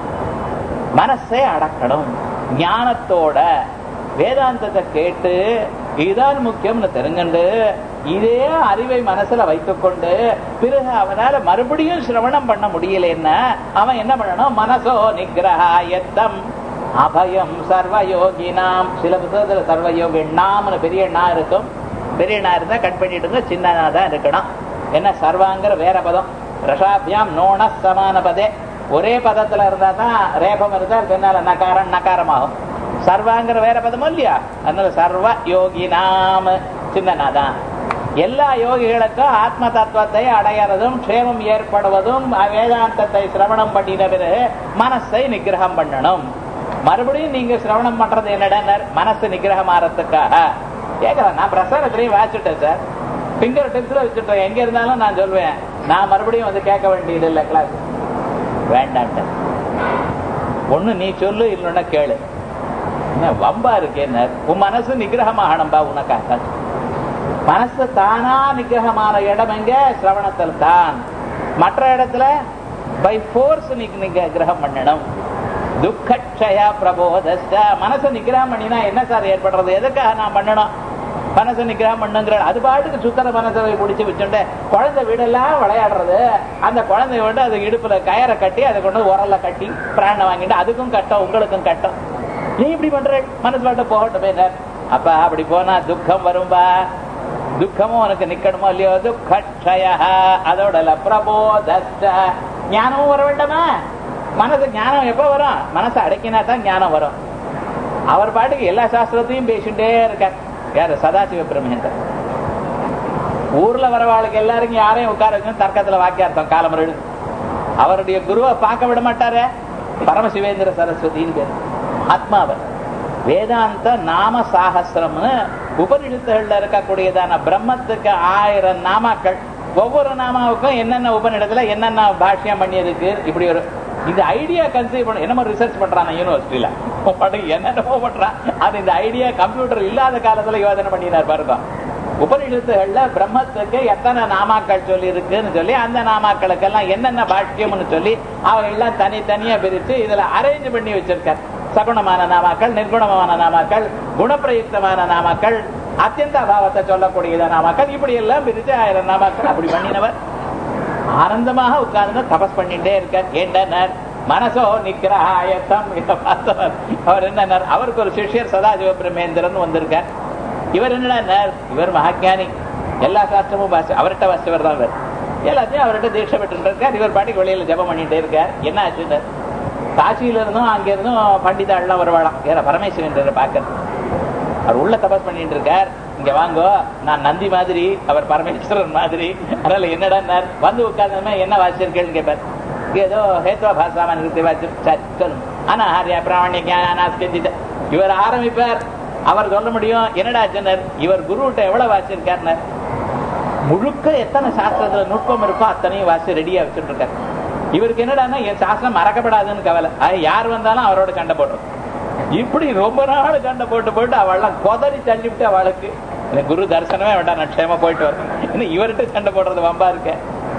மனசை அடக்கணும் ஞானத்தோட வேதாந்தத்தை கேட்டு இதுதான் முக்கியம்னு தெரிஞ்சுண்டு இதே அறிவை மனசுல வைத்துக்கொண்டு பிறகு அவனால மறுபடியும் சிரவணம் பண்ண முடியலன்னா அவன் என்ன பண்ணணும் மனசோ நிகிரகாயத்தம் அபயம் சர்வயோகினாம் சில புத்தகத்துல சர்வயோகி நாம்னு பெரிய எண்ணா இருக்கும் பெரிய எண்ணா இருந்தா கட் பண்ணிட்டு சின்னதா தான் இருக்கணும் என்ன சர்வாங்கிற வேற பதம் ரஷாபியாம் நோன சமான பதே ஒரே பதத்துல இருந்தா தான் ரேபம் இருந்தா பின்னால நகாரம் நகாரமாகும் சர்வாங்கிற வேற பதமும் இல்லையா அதனால சர்வ யோகி நாம சின்னனாதான் எல்லா யோகிகளுக்கும் ஆத்ம தத்துவத்தை அடையறதும் க்ஷேமம் ஏற்படுவதும் வேதாந்தத்தை சிரவணம் பண்ணின பிறகு மனசை நிகிரகம் பண்ணணும் மறுபடியும் நீங்க சிரவணம் பண்றது என்னடா மனசு நிகிரகம் ஆறதுக்காக கேட்கறேன் நான் பிரசாரத்திலையும் வாசிட்டேன் சார் பிங்கர் டிப்ஸ்ல வச்சுட்டேன் எங்க இருந்தாலும் நான் சொல்லுவேன் நான் மறுபடியும் வந்து கேட்க வேண்டியது இல்லை கிளாஸ் வேண்டான்ட்ட ஒண்ணு நீ சொல்லு இல்லைன்னா கேளு என்ன வம்பா இருக்கேன் உன் மனசு நிகிரகமாகணும்பா உனக்காக மனசு தானா நிகிரகமான இடம் எங்க சிரவணத்தில் தான் மற்ற இடத்துல பை ஃபோர்ஸ் நிகிரகம் பண்ணணும் துக்கட்சய பிரபோதஸ்ட மனசை நிகிரகம் பண்ணினா என்ன சார் ஏற்படுறது எதுக்காக நான் பண்ணணும் மனசை நிகிரகம் பண்ணுங்கிற அது பாட்டுக்கு சுத்தர மனசை பிடிச்சு வச்சுட்டு குழந்தை வீடெல்லாம் விளையாடுறது அந்த குழந்தைய விட்டு அது இடுப்புல கயரை கட்டி அதை கொண்டு உரல்ல கட்டி பிராணம் வாங்கிட்டு அதுக்கும் கட்டம் உங்களுக்கும் கட்டம் நீ இப்படி பண்ற மனசு பாட்டு போகட்டும் அப்ப அப்படி போனா துக்கம் வரும்பா துக்கமும் உனக்கு நிக்கணுமோ இல்லையோ துக்கட்சய அதோட பிரபோதஸ்ட ஞானமும் வர வேண்டாமா மனசு ஞானம் எப்ப வரும் மனசை அடக்கினா தான் ஞானம் வரும் அவர் பாட்டுக்கு எல்லா சாஸ்திரத்தையும் பேசிட்டே இருக்கார் யாரு சதாசிவ பிரம்மேந்தர் ஊர்ல வரவாளுக்கு எல்லாருக்கும் யாரையும் உட்கார வச்சு தர்க்கத்துல வாக்கியார்த்தம் காலம் எழுது அவருடைய குருவை பார்க்க விட மாட்டாரு பரமசிவேந்திர சரஸ்வதின்னு பேர் ஆத்மாவர் வேதாந்த நாம சாகசிரம்னு உபநிடத்துகள்ல இருக்கக்கூடியதான பிரம்மத்துக்கு ஆயிரம் நாமாக்கள் ஒவ்வொரு நாமாவுக்கும் என்னென்ன உபநிடத்துல என்னென்ன பாஷ்யம் பண்ணியதுக்கு இப்படி ஒரு இந்த ஐடியா கன்சீவ் பண்ண என்னமோ ரிசர்ச் பண்றான் யூனிவர்சிட்டியில என்னென்னமோ பண்றான் அது இந்த ஐடியா கம்ப்யூட்டர் இல்லாத காலத்துல யோசனை பண்ணினார் பாருங்க உபநிடத்துகள்ல பிரம்மத்துக்கு எத்தனை நாமாக்கள் சொல்லி இருக்குன்னு சொல்லி அந்த நாமாக்களுக்கெல்லாம் என்னென்ன பாஷ்யம்னு சொல்லி அவங்க எல்லாம் தனித்தனியா பிரிச்சு இதுல அரேஞ்ச் பண்ணி வச்சிருக்கார் சகுணமான நாமாக்கள் நிர்குணமான நாமாக்கள் குணப்பிரயுக்தமான நாமாக்கள் அத்தியந்த அபாவத்தை சொல்லக்கூடியத நாமாக்கள் இப்படி எல்லாம் பிரிச்சு ஆயிரம் நாமாக்கள் அப்படி பண்ணினவர் ஆனந்தமாக உட்கார்ந்து தபஸ் பண்ணிட்டே இருக்கார் ஏண்டனர் மனசோ நிக்கிரஹாயத்தம் இதை பார்த்தவர் அவர் என்ன அவருக்கு ஒரு சிஷ்யர் சதாசிவ பிரமேந்திரன் வந்திருக்கார் இவர் என்னடா இவர் மகாஜானி எல்லா சாஸ்திரமும் வாசி அவர்கிட்ட வாசிச்சவர் தான் இவர் எல்லாத்தையும் அவர்கிட்ட தீட்சை பெற்று இருக்கார் இவர் பாட்டுக்கு வெளியில ஜபம் பண்ணிட்டே இருக்கார் என்ன ஆச்சுன்னு காசியில இருந்தும் அங்க இருந்தும் பண்டிதாள்லாம் வருவாளாம் ஏற பரமேஸ்வரன் பாக்க அவர் உள்ள தபஸ் பண்ணிட்டு இருக்கார் இங்க வாங்கோ நான் நந்தி மாதிரி அவர் பரமேஸ்வரன் மாதிரி அதனால என்னடா வந்து உட்கார்ந்தமே என்ன வாசிச்சிருக்கேன்னு கேட்பார் ஏதோ ஹேத்வா பாசாம நிறுத்தி வாசி சரி சொல்லுங்க ஆனா ஹாரியா பிராமணிய ஞானாஸ்கந்தித இவர் ஆரம்பிப்பார் அவர் சொல்ல முடியும் என்னடா சொன்னார் இவர் குருகிட்ட எவ்வளவு வாசிச்சிருக்காருனர் முழுக்க எத்தனை சாஸ்திரத்துல நுட்பம் இருக்கோ அத்தனையும் வாசி ரெடியா வச்சுட்டு இருக்காரு இவருக்கு என்னடான்னா என் சாஸ்திரம் மறக்கப்படாதுன்னு கவலை யார் வந்தாலும் அவரோட சண்டை போடுறோம் இப்படி ரொம்ப நாள் சண்டை போட்டு போட்டு அவள்லாம் கொதறி தள்ளிவிட்டு அவளுக்கு எனக்கு குரு தரிசனமே வேண்டாம் நான் க்ஷேமா போயிட்டு வரேன் இன்னும் இவர்கிட்ட சண்டை போடுறது வம்பா இருக்க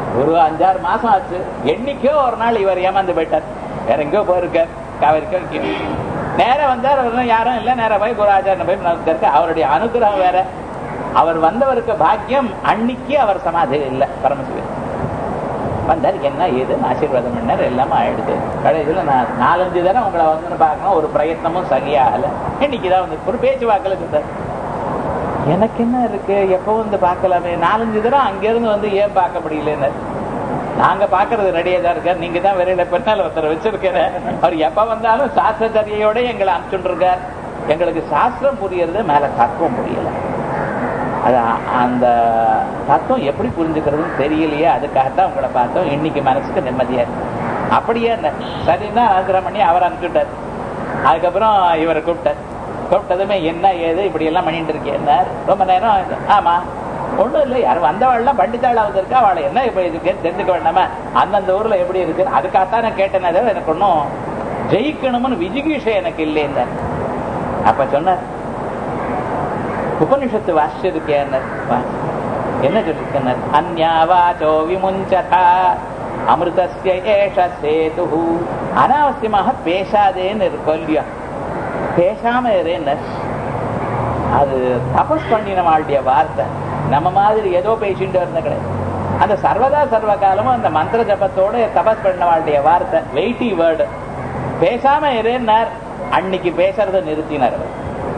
ஒரு அஞ்சாறு மாசம் ஆச்சு என்னைக்கோ ஒரு நாள் இவர் ஏமாந்து போயிட்டார் வேற எங்கேயோ போயிருக்கார் காவிரிக்கோ இங்கேயோ. நேரா வந்தார் அவர் யாரும் இல்ல நேரா போய் குருராஜாரன் போய் நமஸ்கரிக்க அவருடைய அனுகிரகம் வேற அவர் வந்தவருக்கு பாக்கியம் அன்னைக்கு அவர் சமாதி இல்ல பரமசிவன் வந்தார் என்ன ஏதுன்னு ஆசீர்வாதம் பண்ணார் எல்லாமே ஆயிடுது கடைசியில நான் நாலஞ்சு தடவை உங்களை வந்து பார்க்கணும் ஒரு பிரயத்னமும் சரியாகல இன்னைக்குதான் வந்து ஒரு பேச்சு வாக்கல சொன்னார் எனக்கு என்ன இருக்கு எப்போ வந்து பார்க்கலாமே நாலஞ்சு தடவை அங்கிருந்து வந்து ஏன் பார்க்க முடியலன்னு நாங்க பாக்குறது ரெடியா தான் இருக்கார் நீங்க தான் வெளியில பின்னால் ஒருத்தர் வச்சிருக்கிற அவர் எப்ப வந்தாலும் சாஸ்திரச்சரியோட எங்களை அனுப்பிச்சுட்டு இருக்கார் எங்களுக்கு சாஸ்திரம் புரியறது மேல தத்துவம் புரியல அது அ- அந்த தத்துவம் எப்படி புரிஞ்சுக்கிறதுன்னு தெரியலையே அதுக்காகத்தான் உங்களை பார்த்தோம் இன்னைக்கு மனசுக்கு நிம்மதியா இருக்கு அப்படியே என்ன சரின்னா அனுகிரகம் பண்ணி அவர் அனுப்பிச்சுட்டார் அதுக்கப்புறம் இவரை கூப்பிட்டார் கூப்பிட்டதுமே என்ன ஏது இப்படி எல்லாம் பண்ணிட்டு இருக்கேன் ரொம்ப நேரம் இது. ஆமா ஒண்ணும் இல்லை யாரும் வந்தவாள்லாம் பண்டித்தாள் வந்திருக்கா அவளை என்ன இப்ப இதுக்கு தெரிஞ்சுக்க வேண்டாமா அந்தந்த ஊர்ல எப்படி இருக்கு அதுக்காகத்தான் நான் கேட்டேன் தவிர எனக்கு ஒன்றும் ஜெயிக்கணும்னு விஜிகீஷை எனக்கு இல்லைன்னு அப்ப சொன்னார் உபனிஷத்து வாசிச்சிருக்கேன் என்ன சொல்லிருக்கேன் அந்யாவாச்சோ விமுஞ்சதா அமிர்தஸ்ய ஏஷ சேது அனாவசியமாக பேசாதேன்னு இருக்கும் இல்லையா பேசாம இருன்னு அது தபஸ் பண்ணினவாளுடைய வார்த்தை நம்ம மாதிரி ஏதோ பேசிட்டு இருந்த கிடையாது அந்த சர்வதா சர்வ காலமும் அந்த மந்திர ஜபத்தோட தபஸ் பண்ணவாளுடைய வார்த்தை வெயிட்டி வேர்டு பேசாம இருன்னார் அன்னைக்கு பேசுறத நிறுத்தினார் அவர்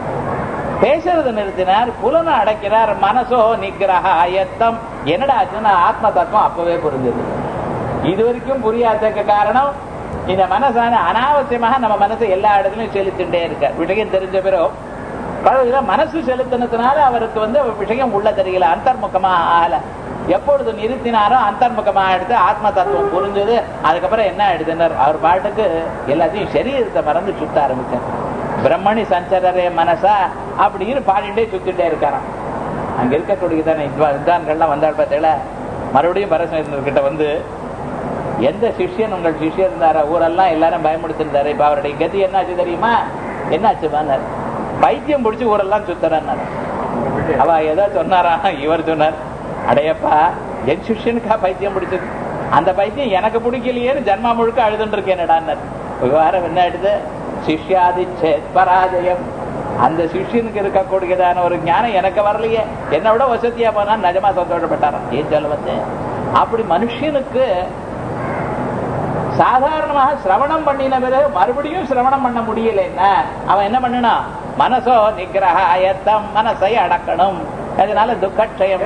பேசுறத நிறுத்தினார் புலனை அடைக்கிறார் மனசோ நிக்கிரக அயத்தம் என்னடா ஆச்சுன்னா ஆத்ம தத்துவம் அப்பவே புரிஞ்சது இது வரைக்கும் புரியாததுக்கு காரணம் இந்த மனசான அனாவசியமாக நம்ம மனசை எல்லா இடத்துலயும் செலுத்திட்டே இருக்கார் விஷயம் தெரிஞ்ச பிறகு கடவுள மனசு செலுத்தினதுனால அவருக்கு வந்து விஷயம் உள்ள தெரியல அந்தர்முகமா ஆகல எப்பொழுது நிறுத்தினாரோ அந்தர்முகமா எடுத்து ஆத்ம தத்துவம் புரிஞ்சது அதுக்கப்புறம் என்ன ஆயிடுதுன்னார் அவர் பாட்டுக்கு எல்லாத்தையும் சரீரத்தை மறந்து சுத்த ஆரம்பிச்சார் பிரம்மணி சஞ்சரரே மனசா அப்படின்னு பாடிட்டே சுத்திட்டே இருக்காராம் அங்க இருக்கக்கூடிய தானே வித்வான்கள்லாம் வந்தால் பார்த்தீங்களா மறுபடியும் பரமேஸ்வரர்கிட்ட வந்து எந்த சிஷ்யன் உங்கள் சிஷ்யர் இருந்தாரா ஊரெல்லாம் எல்லாரும் பயமுடுத்திருந்தாரு இப்ப அவருடைய கதி என்னாச்சு தெரியுமா என்னாச்சு பான்னார் பைத்தியம் பிடிச்சி ஊரெல்லாம் சுத்துறாரு அவ ஏதோ சொன்னாரா இவர் சொன்னார் அடையப்பா என் சிஷ்யனுக்கா பைத்தியம் பிடிச்சது அந்த பைத்தியம் எனக்கு பிடிக்கலையேன்னு ஜன்மா முழுக்க அழுதுன்னு இருக்கேன்டான்னார் விவகாரம் என்ன ஆயிடுது சிஷ்யாதி பராஜயம் அந்த சிஷ்யனுக்கு இருக்கக்கூடியதான ஒரு ஞானம் எனக்கு வரலையே என்னை விட வசதியா போனா நிஜமா சந்தோஷப்பட்டாராம் ஏன் சொல்ல வந்து அப்படி மனுஷனுக்கு சாதாரணமாக சிரவணம் பண்ணின பிறகு மறுபடியும் சிரவணம் பண்ண முடியலன்னா அவன் என்ன பண்ணணும் மனசோ நிகிரக அயத்தம் மனசை அடக்கணும் அதனால துக்கட்சயம்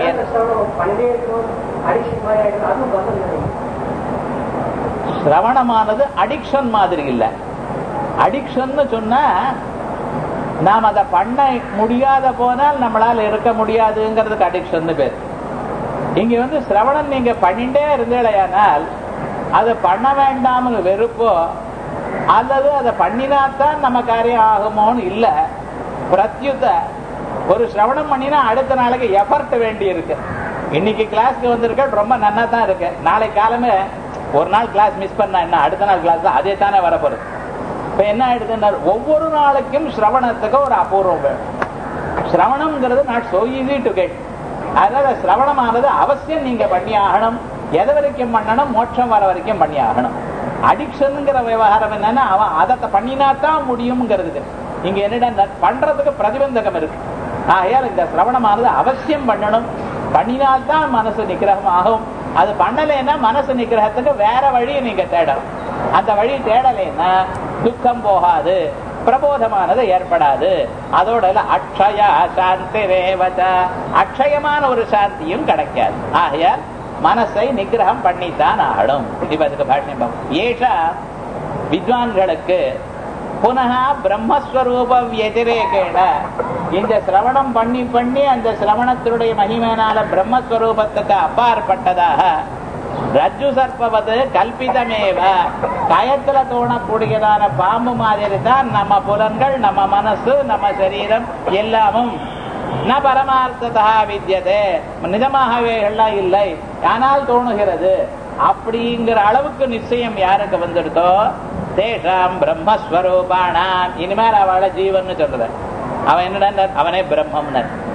சிரவணமானது அடிக்ஷன் மாதிரி இல்ல அடிக்ஷன் சொன்னா நாம் அதை பண்ண முடியாத போனால் நம்மளால இருக்க முடியாதுங்கிறதுக்கு அடிக்ஷன் பேர் இங்க வந்து சிரவணம் நீங்க பண்ணிட்டே இருந்தேடையானால் அதை பண்ண வேண்டாம்னு வெறுப்போ அல்லது அதை பண்ணினாத்தான் நம்ம காரியம் ஆகுமோன்னு இல்ல பிரத்யுத்த ஒரு சிரவணம் பண்ணினா அடுத்த நாளைக்கு எஃபர்ட் வேண்டி இருக்கு இன்னைக்கு கிளாஸ்க்கு வந்திருக்க ரொம்ப நன்னா தான் இருக்கு நாளை காலமே ஒரு நாள் கிளாஸ் மிஸ் பண்ணா என்ன அடுத்த நாள் கிளாஸ் தான் அதே தானே வரப்போகுது இப்ப என்ன ஆயிடுதுன்னா ஒவ்வொரு நாளைக்கும் சிரவணத்துக்கு ஒரு அபூர்வம் வேணும் சிரவணம்ங்கிறது not so easy to get அதனால சிரவணமானது அவசியம் நீங்க பண்ணி ஆகணும் எதை வரைக்கும் பண்ணணும் மோட்சம் வர வரைக்கும் பண்ணி ஆகணும் அடிக்ஷனுங்கிற விவகாரம் என்னன்னா அவன் அதை பண்ணினாத்தான் முடியுங்கிறதுக்கு இங்க என்னடா பண்றதுக்கு பிரதிபந்தகம் இருக்கு ஆகையால் இந்த சிரவணமானது அவசியம் பண்ணணும் பண்ணினால்தான் மனசு நிகிரகம் ஆகும் அது பண்ணலைன்னா மனசு நிகிரகத்துக்கு வேற வழியை நீங்க தேடணும் அந்த வழி தேடலைன்னா துக்கம் போகாது பிரபோதமானது ஏற்படாது அதோட அக்ஷயா சாந்தி ரேவச்ச அக்ஷயமான ஒரு சாந்தியும் கிடைக்காது ஆகையால் மனசை நிகிரகம் பண்ணித்தான் ஆகணும் இப்ப அதுக்கு பாஷ்யம் ஏஷா வித்வான்களுக்கு புனக பிரம்மஸ்வரூப வதிரேகேட இந்த சிரவணம் பண்ணி பண்ணி அந்த சிரவணத்தினுடைய மகிமையினால பிரம்மஸ்வரூபத்துக்கு அப்பாற்பட்டதாக ரஜ்ஜு சர்ப்பவது கல்பிதமேவ கயத்துல தோணக்கூடியதான பாம்பு மாதிரி தான் நம்ம புலன்கள் நம்ம மனசு நம்ம சரீரம் எல்லாமும் ந பரமார்த்ததா வித்தியதே நிஜமாகவே எல்லாம் இல்லை ஆனால் தோணுகிறது அப்படிங்கிற அளவுக்கு நிச்சயம் யாருக்கு வந்துடுதோ தேஷாம் பிரம்மஸ்வரூபானாம் இனிமேல் அவளை ஜீவன் சொல்ற அவன் என்னடா அவனே பிரம்மம்னர்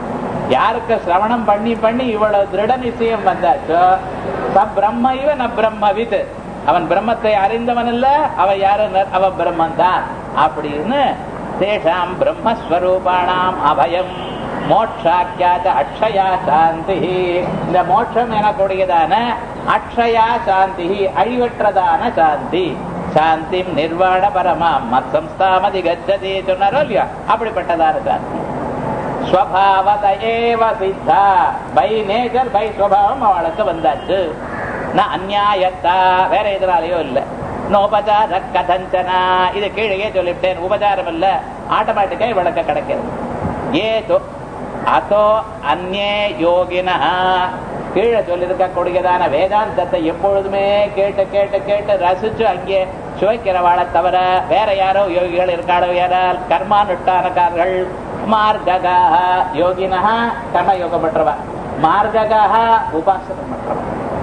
யாருக்கு சிரவணம் பண்ணி பண்ணி இவ்வளவு திருட நிச்சயம் வந்தாச்சோ ச பிரம்ம இவ ந பிரம்மவித் அவன் பிரம்மத்தை அறிந்தவன் இல்ல அவன் யாரு ந- அவன் பிரம்மன் தான் அப்படின்னு தேஷாம் பிரம்மஸ்வரூபாணாம் அபயம் மோட்சாக்கியாத அக்ஷயா சாந்தி இந்த மோட்சம் எனக்கூடியதான அக்ஷயா சாந்தி அழிவற்றதான சாந்தி சாந்தி நிர்வாண பரமாம் மத்சம்ஸ்தாமதி கச்சதி சொன்னாரோ இல்லையா அப்படிப்பட்டதான சாந்தி ஸ்வபாவத ஏவ சித்தா பை நேச்சர் பை ஸ்வபாவம் அவளுக்கு வந்தாச்சு நான் அந்நியாயத்தா வேற எதிராலையோ இல்ல நோபச்சார கதஞ்சனா இது கீழே சொல்லிவிட்டேன் உபச்சாரம் இல்ல ஆட்டோமேட்டிக்கா இவளுக்கு கிடைக்கிறது ஏதோ அதோ அந்நே யோகினா கீழே சொல்லியிருக்க கூடியதான வேதாந்தத்தை எப்பொழுதுமே கேட்டு கேட்டு கேட்டு ரசிச்சு அங்கே சுவைக்கிறவாளை தவிர வேற யாரோ யோகிகள் இருக்காளோ யாரால் கர்மானுஷ்டானக்காரர்கள் மார்ககா யோகினா கர்ம யோகம் பண்றவா மார்ககா உபாசனம் பண்றவா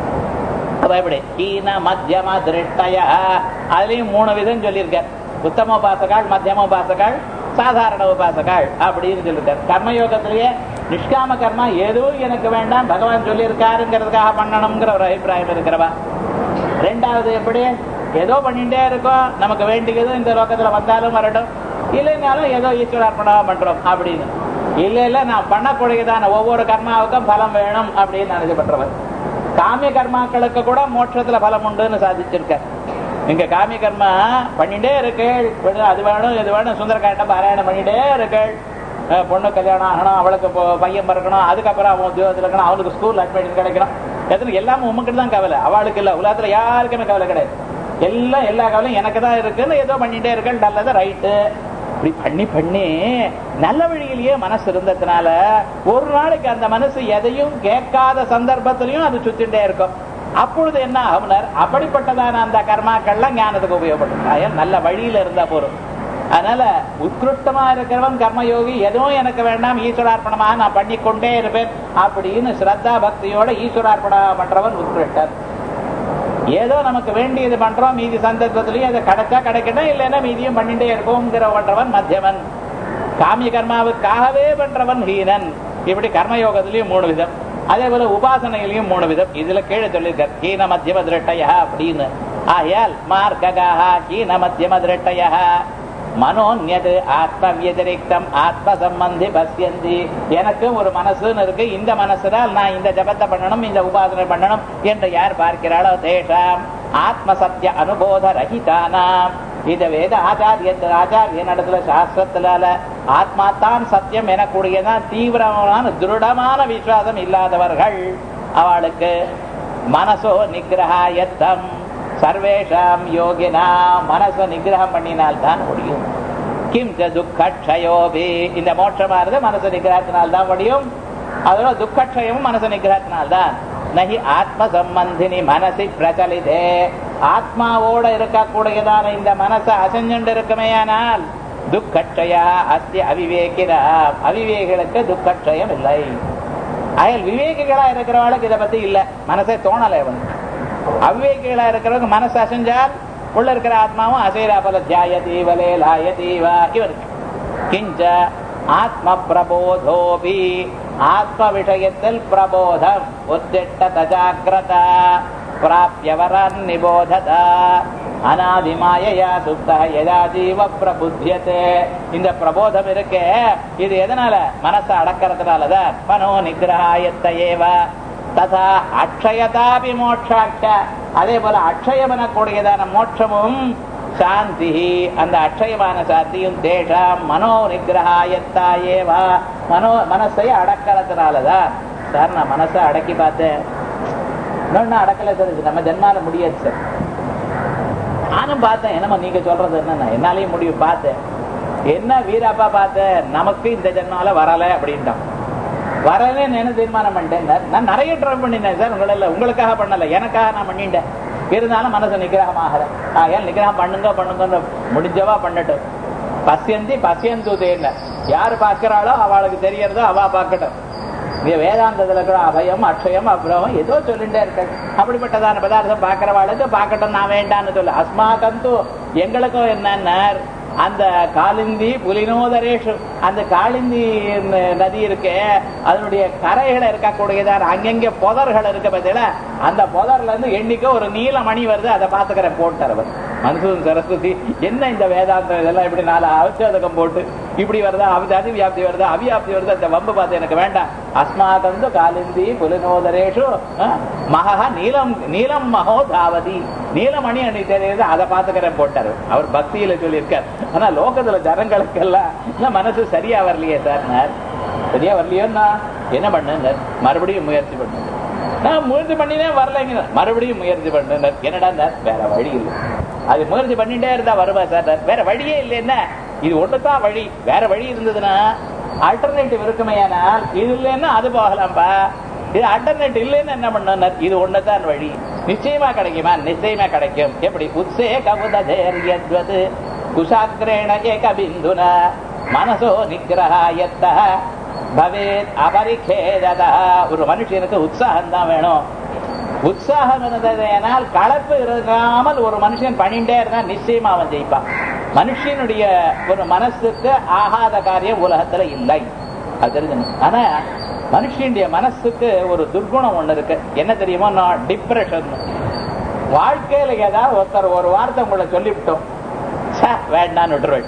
அப்ப எப்படி கீன மத்தியம திருஷ்டய அதுலயும் மூணு விதம் சொல்லியிருக்கார் உத்தம உபாசகாள் மத்தியம உபாசகாள் சாதாரண உபாசகாள் அப்படின்னு சொல்லியிருக்கார் கர்மயோகத்திலேயே நிஷ்காம கர்மா எதுவும் எனக்கு வேண்டாம் பகவான் சொல்லியிருக்காருங்கிறதுக்காக பண்ணணுங்கிற ஒரு அபிப்பிராயம் இருக்கிறவா ரெண்டாவது எப்படி ஏதோ பண்ணிட்டே இருக்கோம் நமக்கு வேண்டியது இந்த லோகத்துல வந்தாலும் வரட்டும் இல்லைனாலும் ஏதோ ஈஸ்வரார்ப்பணமா பண்றோம் அப்படின்னு இல்ல இல்ல நான் பண்ணக்கூடியதான ஒவ்வொரு கர்மாவுக்கும் பலம் வேணும் அப்படின்னு நினைச்சு பண்றவர் காமிய கர்மாக்களுக்கு கூட மோட்சத்துல பலம் உண்டுன்னு சாதிச்சிருக்க நீங்க காமிய கர்மா பண்ணிட்டே இருக்கேள் அது வேணும் இது வேணும் சுந்தரகாண்டம் பாராயணம் பண்ணிட்டே இருக்கேள் அஹ் பொண்ணு கல்யாணம் ஆகணும் அவளுக்கு இப்போ பையன் பிறக்கணும் அதுக்கப்புறம் அவன் உத்தியோகத்தில் இருக்கணும் அவனுக்கு ஸ்கூல் அட்மிஷன் கிடைக்கணும் எத்தனை எல்லாமே உமக்கிட்ட தான் கவலை அவளுக்கு இல்ல உலகத்துல யாருக்குமே கவலை கிடையாது எல்லாம் எல்லா கவலையும் எனக்கு தான் இருக்குன்னு ஏதோ பண்ணிட்டே இருக்கேன் நல்லது ரைட்டு இப்படி பண்ணி பண்ணி நல்ல வழியிலேயே மனசு இருந்ததுனால ஒரு நாளைக்கு அந்த மனசு எதையும் கேட்காத சந்தர்ப்பத்திலையும் அது சுத்திட்டே இருக்கும் அப்பொழுது என்ன ஆகுனர் அப்படிப்பட்டதான அந்த கர்மாக்கள்லாம் ஞானத்துக்கு உபயோகப்படும் ஆகையால் நல்ல வழியில இருந்தா போறோம் அதனால உத்கிருஷ்டமா இருக்கிறவன் கர்மயோகி எதுவும் எனக்கு வேண்டாம் ஈஸ்வரார்ப்பணமாக நான் பண்ணிக்கொண்டே இருப்பேன் அப்படின்னு ஸ்ரத்தா பக்தியோட ஈஸ்வரார்ப்பணம் பண்றவன் உத்கிருஷ்டன் ஏதோ நமக்கு வேண்டியது பண்றோம் மீதி சந்தர்ப்பத்திலையும் அதை கிடைச்சா கிடைக்கணும் இல்லைன்னா மீதியும் பண்ணிட்டே இருப்போங்கிற பண்றவன் மத்தியமன் காமிய கர்மாவுக்காகவே பண்றவன் ஹீனன் இப்படி கர்மயோகத்திலையும் மூணு விதம் அதே போல உபாசனையிலையும் மூணு விதம் இதுல கீழே சொல்லியிருக்கார் கீன மத்தியம திருட்டயா அப்படின்னு ஆயால் மார்க்ககாக கீன மத்தியம திருட்டயா மனோன்யது ஆத்ம வியதிரிக்தம் ஆத்ம சம்பந்தி பசியந்தி எனக்கு ஒரு மனசுன்னு இருக்கு இந்த மனசுனால் நான் இந்த ஜபத்தை பண்ணணும் இந்த உபாசனை பண்ணணும் என்று யார் பார்க்கிறாளோ தேஷாம் ஆத்ம சத்திய அனுபோத ரஹிதானாம் இந்த வேத ஆச்சாரிய ஆச்சாரிய நடத்துல சாஸ்திரத்தினால ஆத்மா தான் சத்தியம் எனக்கூடியதான் தீவிரமான திருடமான விசுவாசம் இல்லாதவர்கள் அவளுக்கு மனசோ நிகிரகாயத்தம் சர்வேஷாம் யோகினா மனசை நிகிரகம் பண்ணினால் தான் முடியும் கிம் துக்கட்சயோபி இந்த மோட்சமானது மனசு நிகிரகத்தினால் தான் முடியும் அதோட துக்கட்சயமும் மனசு நிகிரகத்தினால் தான் நகி ஆத்ம சம்பந்தினி மனசி பிரச்சலிதே ஆத்மாவோட இருக்கக்கூடியதான இந்த மனசு அசைஞ்சுண்டு இருக்குமேயானால் துக்கட்சயா அஸ்தி அவிவேகிரா அவிவேகிகளுக்கு துக்கட்சயம் இல்லை அயல் விவேகிகளா இருக்கிறவளுக்கு இதை பத்தி இல்ல மனசே தோணலை அவனுக்கு அவிவேகிகளா இருக்கிறவங்க மனசு அசைஞ்சால் உள்ள இருக்கிற ஆத்மாவும் அசைரா பல தியாயதி வலே லாயதி வா இவருக்கு கிஞ்ச ஆத்ம பிரபோதோபி ஆத்ம விஷயத்தில் பிரபோதம் உத்திட்ட தஜாகிரதா பிராபியவரன் நிபோததா அனாதிமாயா சுத்த யதா ஜீவ பிரபுத்தியதே இந்த பிரபோதம் இருக்கே இது எதனால மனசை அடக்கிறதுனாலதான் மனோ நிகிரகாயத்த ஏவ ததா அக்ஷயதாபி மோட்சாட்ச அதே போல அக்ஷயமனக்கூடியதான மோட்சமும் சாந்தி அந்த அக்ஷயமான சாந்தியும் தேஷாம் மனோ நிகிரகாயத்தா ஏவா மனோ மனசை அடக்கிறதுனாலதான் சார் நான் மனசை அடக்கி பார்த்தேன் இன்னொன்னு அடக்கல சார் இது நம்ம ஜென்மால முடியாது சார் நானும் பார்த்தேன் என்னம்மா நீங்க சொல்றது என்ன என்னாலையும் முடியும் பார்த்தேன் என்ன வீராப்பா பார்த்தேன் நமக்கு இந்த ஜென்மால வரல அப்படின்ட்டான் வரவே என்ன தீர்மானம் பண்ணிட்டேன் நான் நிறைய ட்ரை பண்ணிட்டேன் சார் உங்கள உங்களுக்காக பண்ணல எனக்காக நான் பண்ணிட்டேன் இருந்தாலும் மனசு நிகிரகம் ஆகல ஆகையால் நிகிரகம் பண்ணுங்க பண்ணுங்க முடிஞ்சவா பண்ணட்டும் பசியந்தி பசியந்து தேர்ந்த யாரு பார்க்கிறாளோ அவளுக்கு தெரியறதோ அவ பார்க்கட்டும் இங்க வேதாந்தத்துல இருக்கிற அபயம் அக்ஷயம் அப்புறம் ஏதோ சொல்லிட்டே இருக்க அப்படிப்பட்டதான பதார்த்தம் பார்க்கிறவாளுக்கு பார்க்கட்டும் நான் வேண்டான்னு சொல்லு அஸ்மாக்கந்து எங்களுக்கும் என்னன்னா அந்த காலிந்தி புலினோதரேஷு அந்த காளிந்தி ந- நதி இருக்கே அதனுடைய கரைகளை இருக்கக்கூடியதான அங்கங்க புதர்கள் இருக்க பார்த்தீங்களா அந்த புதர்ல இருந்து எண்ணிக்கை ஒரு நீல மணி வருது அதை பாத்துக்கிறேன் போட்டார் அவர் மன்சூன் சரஸ்வதி என்ன இந்த வேதாந்தம் இதெல்லாம் இப்படி நாலு அவச்சேதகம் போட்டு இப்படி வருதா அவி அதிவியாப்தி வருதா அவியாப்தி வருதா இந்த வம்பு பார்த்து எனக்கு வேண்டாம் அஸ்மாதந்து காலிந்தி புலினோதரேஷு அஹ், மகா நீலம் நீலம் மகோ தாவதி நீலமணி அணி தெரியுது அதை பாத்துக்கிறேன் போட்டாரு அவர் பக்தியில சொல்லியிருக்கார் ஆனா லோகத்துல ஜனங்களுக்கெல்லாம் இந்த மனசு சரியா வரலையே சார் சரியா வரலையோன்னா என்ன பண்ணுங்க மறுபடியும் முயற்சி பண்ணுங்க நான் முயற்சி பண்ணினே வரலைங்க மறுபடியும் முயற்சி பண்ணுங்க என்னடா வேற வழி இல்லை அது முயற்சி பண்ணிட்டே இருந்தா வருவா சார் வேற வழியே இல்லைன்னா இது ஒண்ணுதான் வழி வேற வழி இருந்ததுன்னா ஆல்டர்னேட்டிவ் இருக்குமையானால் இது இல்லைன்னா அது போகலாம்பா இது ஆல்டர்னேட் இல்லைன்னு என்ன பண்ணணும் இது ஒண்ணுதான் வழி நிச்சயமா கிடைக்குமா நிச்சயமா கிடைக்கும் எப்படி உத்ஸே கபுதேரியத்வது குஷாக்கிரேண ஏக பிந்துன மனசோ நிகிரகாயத்த பவேத் அபரிகேததா ஒரு மனுஷனுக்கு உற்சாகம் தான் வேணும் உற்சாகம் இருந்ததனால் கலப்பு இருக்காமல் ஒரு மனுஷன் பண்ணிட்டே இருந்தா நிச்சயமா அவன் ஜெயிப்பான் மனுஷனுடைய ஒரு மனசுக்கு ஆகாத காரியம் உலகத்துல இல்லை அது தெரிஞ்சுக்கணும் ஆனா மனுஷனுடைய மனசுக்கு ஒரு துர்குணம் ஒண்ணு இருக்கு என்ன தெரியுமா நான் டிப்ரெஷன் வாழ்க்கையில ஏதாவது ஒருத்தர் ஒரு வார்த்தை உங்களை சொல்லிவிட்டோம் ச்சே, வேண்டான்னு விட்டுருவேன்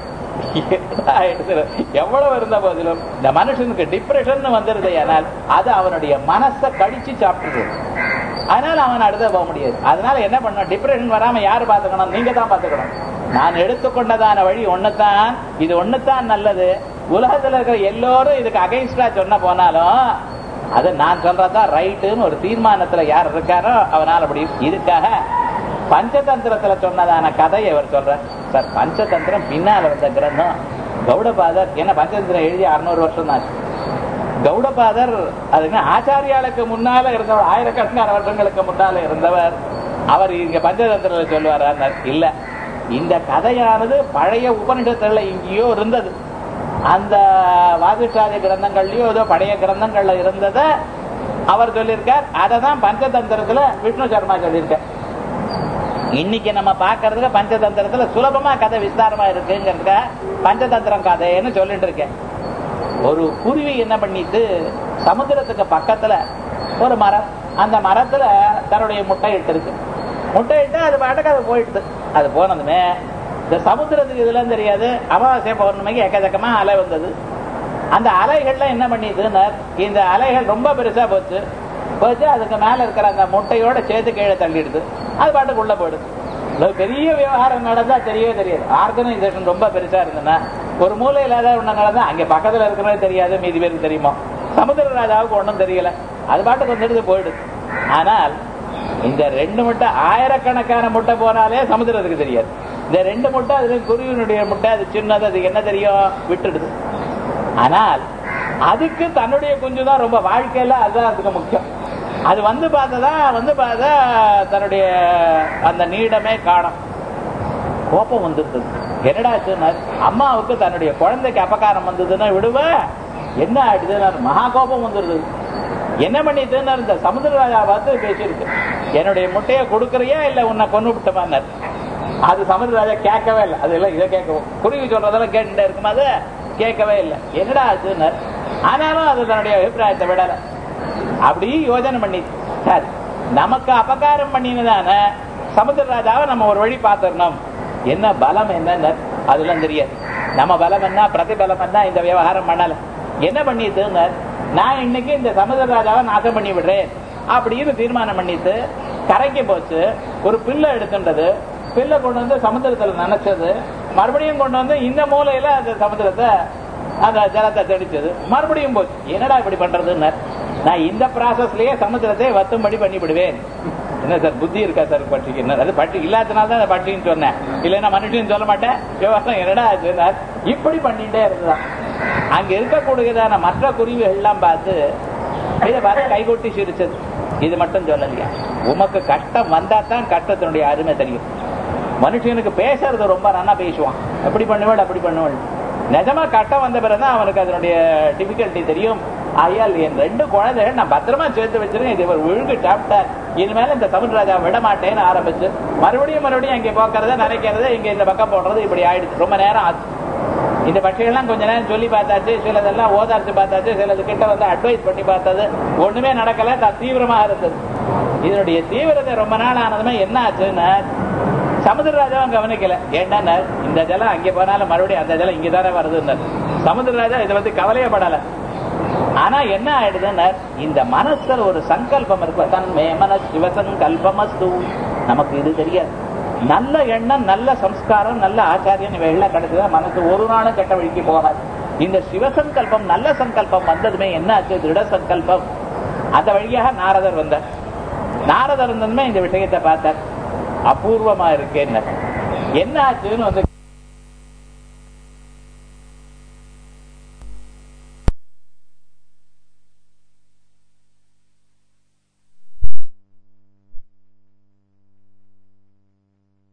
எவ்வளவு இருந்த போதிலும் இந்த மனுஷனுக்கு டிப்ரெஷன் வந்துருது ஆனால் அது அவனுடைய மனசை கடிச்சு சாப்பிட்டுது அதனால அவன் அடுத்த போக முடியாது அதனால என்ன பண்ண டிப்ரெஷன் வராம யாரு பாத்துக்கணும் நீங்க தான் பாத்துக்கணும் நான் எடுத்துக்கொண்டதான வழி ஒண்ணுதான் இது ஒண்ணுதான் நல்லது உலகத்துல இருக்கிற எல்லோரும் இதுக்கு அகைன்ஸ்டா சொன்ன போனாலும் அது நான் சொல்றதா ரைட்டுன்னு ஒரு தீர்மானத்துல யார் இருக்காரோ அவனால முடியும் இதுக்காக பஞ்சதந்திரத்துல சொன்னதான கதையை அவர் சொல்றார் சார் பஞ்சதந்திரம் பின்னால வந்த கிரந்தம் கௌடபாதர் என்ன பஞ்சதந்திரம் எழுதி அறுநூறு வருஷம் தான் ஆச்சு. கௌடபாதர் அதுக்கு ஆச்சாரியாளுக்கு முன்னால இருந்தவர் ஆயிரக்கணக்கான வருஷங்களுக்கு முன்னால இருந்தவர் அவர் இங்க பஞ்சதந்திரத்துல சொல்லுவார் இல்ல இந்த கதையானது பழைய உபனிஷத்துல எங்கேயோ இருந்தது அந்த வாதிஷ்டாதி கிரந்தங்கள்லயோ ஏதோ பழைய கிரந்தங்கள்ல இருந்தத அவர் சொல்லியிருக்கார் அதை தான் பஞ்சதந்திரத்துல விஷ்ணு சர்மா சொல்லியிருக்கார் இன்னைக்கு நம்ம பாக்குறதுக்கு பஞ்சதந்திரத்துல சுலபமா கதை விஸ்தாரமா இருக்குங்கிறதுக்க பஞ்சதந்திரம் கதைன்னு சொல்லிட்டு இருக்கேன் ஒரு குருவி என்ன பண்ணிட்டு சமுத்திரத்துக்கு பக்கத்துல ஒரு மரம் அந்த மரத்துல தன்னுடைய முட்டை இட்டு இருக்கு முட்டை இட்டு அது பாட்டுக்கு அது போயிடுது அது போனதுமே இந்த சமுத்திரத்துக்கு இதெல்லாம் தெரியாது அமாவாசை பௌர்ணமிக்கு எக்கச்சக்கமா அலை வந்தது அந்த அலைகள்ல என்ன பண்ணிதுன்னா இந்த அலைகள் ரொம்ப பெருசா போச்சு போச்சு அதுக்கு மேல இருக்கிற அந்த முட்டையோட சேர்த்து கீழே தள்ளிடுது அது பாட்டுக்கு உள்ள போயிடுது இவ்வளவு பெரிய விவகாரம் நடந்தா தெரியவே தெரியாது ஆர்கனைசேஷன் ரொம்ப பெருசா இருந்ததுன்னா ஒரு மூலையில ஏதாவது ஒண்ணு நடந்தா அங்க பக்கத்துல இருக்கிறது தெரியாது மீதி பேருக்கு தெரியுமா சமுத்திர ராஜாவுக்கு ஒண்ணும் தெரியல அது பாட்டுக்கு வந்துடுது போயிடுது ஆனால் இந்த ரெண்டு முட்டை ஆயிரக்கணக்கான முட்டை போனாலே சமுத்திரத்துக்கு தெரியாது இந்த ரெண்டு முட்டை அதுல குருவினுடைய முட்டை அது சின்னது அதுக்கு என்ன தெரியும் விட்டுடுது ஆனால் அதுக்கு தன்னுடைய குஞ்சு தான் ரொம்ப வாழ்க்கையில அதுதான் அதுக்கு முக்கியம் அது வந்து பார்த்ததா வந்து பார்த்தா தன்னுடைய அந்த நீடமே காணும் கோபம் வந்துருது என்னடா ஆச்சுன்னா அம்மாவுக்கு தன்னுடைய குழந்தைக்கு அபகாரம் வந்ததுன்னா விடுவ என்ன ஆயிடுதுன்னா மகா கோபம் வந்துருது என்ன பண்ணிட்டுன்னு இந்த சமுத்திரராஜா பார்த்து பேசியிருக்கு என்னுடைய முட்டையை கொடுக்கறியா இல்ல உன்னை கொண்டு விட்டமான்னார் அது சமுத்திரராஜா கேட்கவே இல்லை அது எல்லாம் இதை கேட்கவும் குருவி சொல்றதெல்லாம் கேட்டுட்டே இருக்குமா அது கேட்கவே இல்லை என்னடா ஆச்சுன்னார் ஆனாலும் அது தன்னுடைய அபிப்பிராயத்தை விடல அப்படி யோஜனை பண்ணி சரி நமக்கு அபகாரம் பண்ணினதான சமுத்திரராஜாவை நம்ம ஒரு வழி பார்த்துடணும் என்ன பலம் என்ன அதெல்லாம் தெரியாது நம்ம பலம் என்ன பிரதிபலம் என்ன இந்த விவகாரம் பண்ணல என்ன பண்ணிட்டுன்னு நான் இன்னைக்கு இந்த சமுதிரராஜாவை நாசம் பண்ணி விடுறேன் அப்படின்னு தீர்மானம் பண்ணிட்டு கரைக்கு போச்சு ஒரு பில்லை எடுத்துட்டது பில்லை கொண்டு வந்து சமுத்திரத்துல நினைச்சது மறுபடியும் கொண்டு வந்து இந்த மூலையில அந்த சமுத்திரத்தை அந்த ஜலத்தை தெளிச்சது மறுபடியும் போச்சு என்னடா இப்படி பண்றதுன்னு நான் இந்த ப்ராசஸ்லயே சமுத்திரத்தை வத்தும்படி பண்ணி விடுவேன் என்ன சார் புத்தி இருக்கா சார் பட்சிக்கு என்ன அது பட்சி இல்லாதனால தான் பட்சின்னு சொன்னேன் இல்லைன்னா மனுஷன் சொல்ல மாட்டேன் விவசாயம் என்னடா ஆச்சு இப்படி பண்ணிட்டே இருந்ததான் அங்க இருக்கக்கூடியதான மற்ற குருவிகள் எல்லாம் பார்த்து இதை பார்த்து கைகொட்டி சிரிச்சது இது மட்டும் சொல்லலையா உமக்கு கஷ்டம் வந்தா தான் கஷ்டத்தினுடைய அருமை தெரியும் மனுஷனுக்கு பேசுறது ரொம்ப நல்லா பேசுவான் அப்படி பண்ணுவாள் அப்படி பண்ணுவாள் நிஜமா கட்டம் வந்த பிறகுதான் அவனுக்கு அதனுடைய டிபிகல்ட்டி தெரியும் ஆயால் என் ரெண்டு குழந்தைகள் நான் பத்திரமா சேர்த்து வச்சிருக்கேன் இது ஒரு ஒழுங்கு சாப்பிட்டார் இனிமேல இந்த சமுத்திரராஜா விட மாட்டேன்னு ஆரம்பிச்சு மறுபடியும் மறுபடியும் அங்கே போக்குறது நினைக்கிறது இங்க இந்த பக்கம் போடுறது இப்படி ஆயிடுச்சு ரொம்ப நேரம் ஆச்சு இந்த பட்சிகள்லாம் கொஞ்ச நேரம் சொல்லி பார்த்தாச்சு சிலதெல்லாம் ஓதார்த்து பார்த்தாச்சு சிலது கிட்ட வந்து அட்வைஸ் பண்ணி பார்த்தது ஒண்ணுமே நடக்கல தான் தீவிரமா இருந்தது இதனுடைய தீவிரத்தை ரொம்ப நாள் ஆனதுமே என்ன ஆச்சுன்னா சமுதிரராஜாவும் கவனிக்கல ஏன்னா இந்த ஜலம் அங்கே போனாலும் மறுபடியும் அந்த ஜலம் இங்கதானே வருதுன்னு சமுதிரராஜா இதை பத்தி கவலையப்படல ஆனா என்ன ஆயிடுதுன்னா இந்த மனசுல ஒரு சங்கல்பம் இருக்கு தன்மே மன சிவசங்கல்பமஸ்து நமக்கு இது தெரியாது நல்ல எண்ணம் நல்ல சம்ஸ்காரம் நல்ல ஆச்சாரியன் இவைகள்லாம் கிடைச்சதா மனசு ஒரு நாளும் கெட்ட வழிக்கு போகாது இந்த சிவசங்கல்பம் நல்ல சங்கல்பம் வந்ததுமே என்ன ஆச்சு திருட சங்கல்பம் அந்த வழியாக நாரதர் வந்தார் நாரதர் வந்ததுமே இந்த விஷயத்தை பார்த்தார் அபூர்வமா இருக்கேன்னு என்ன ஆச்சுன்னு வந்து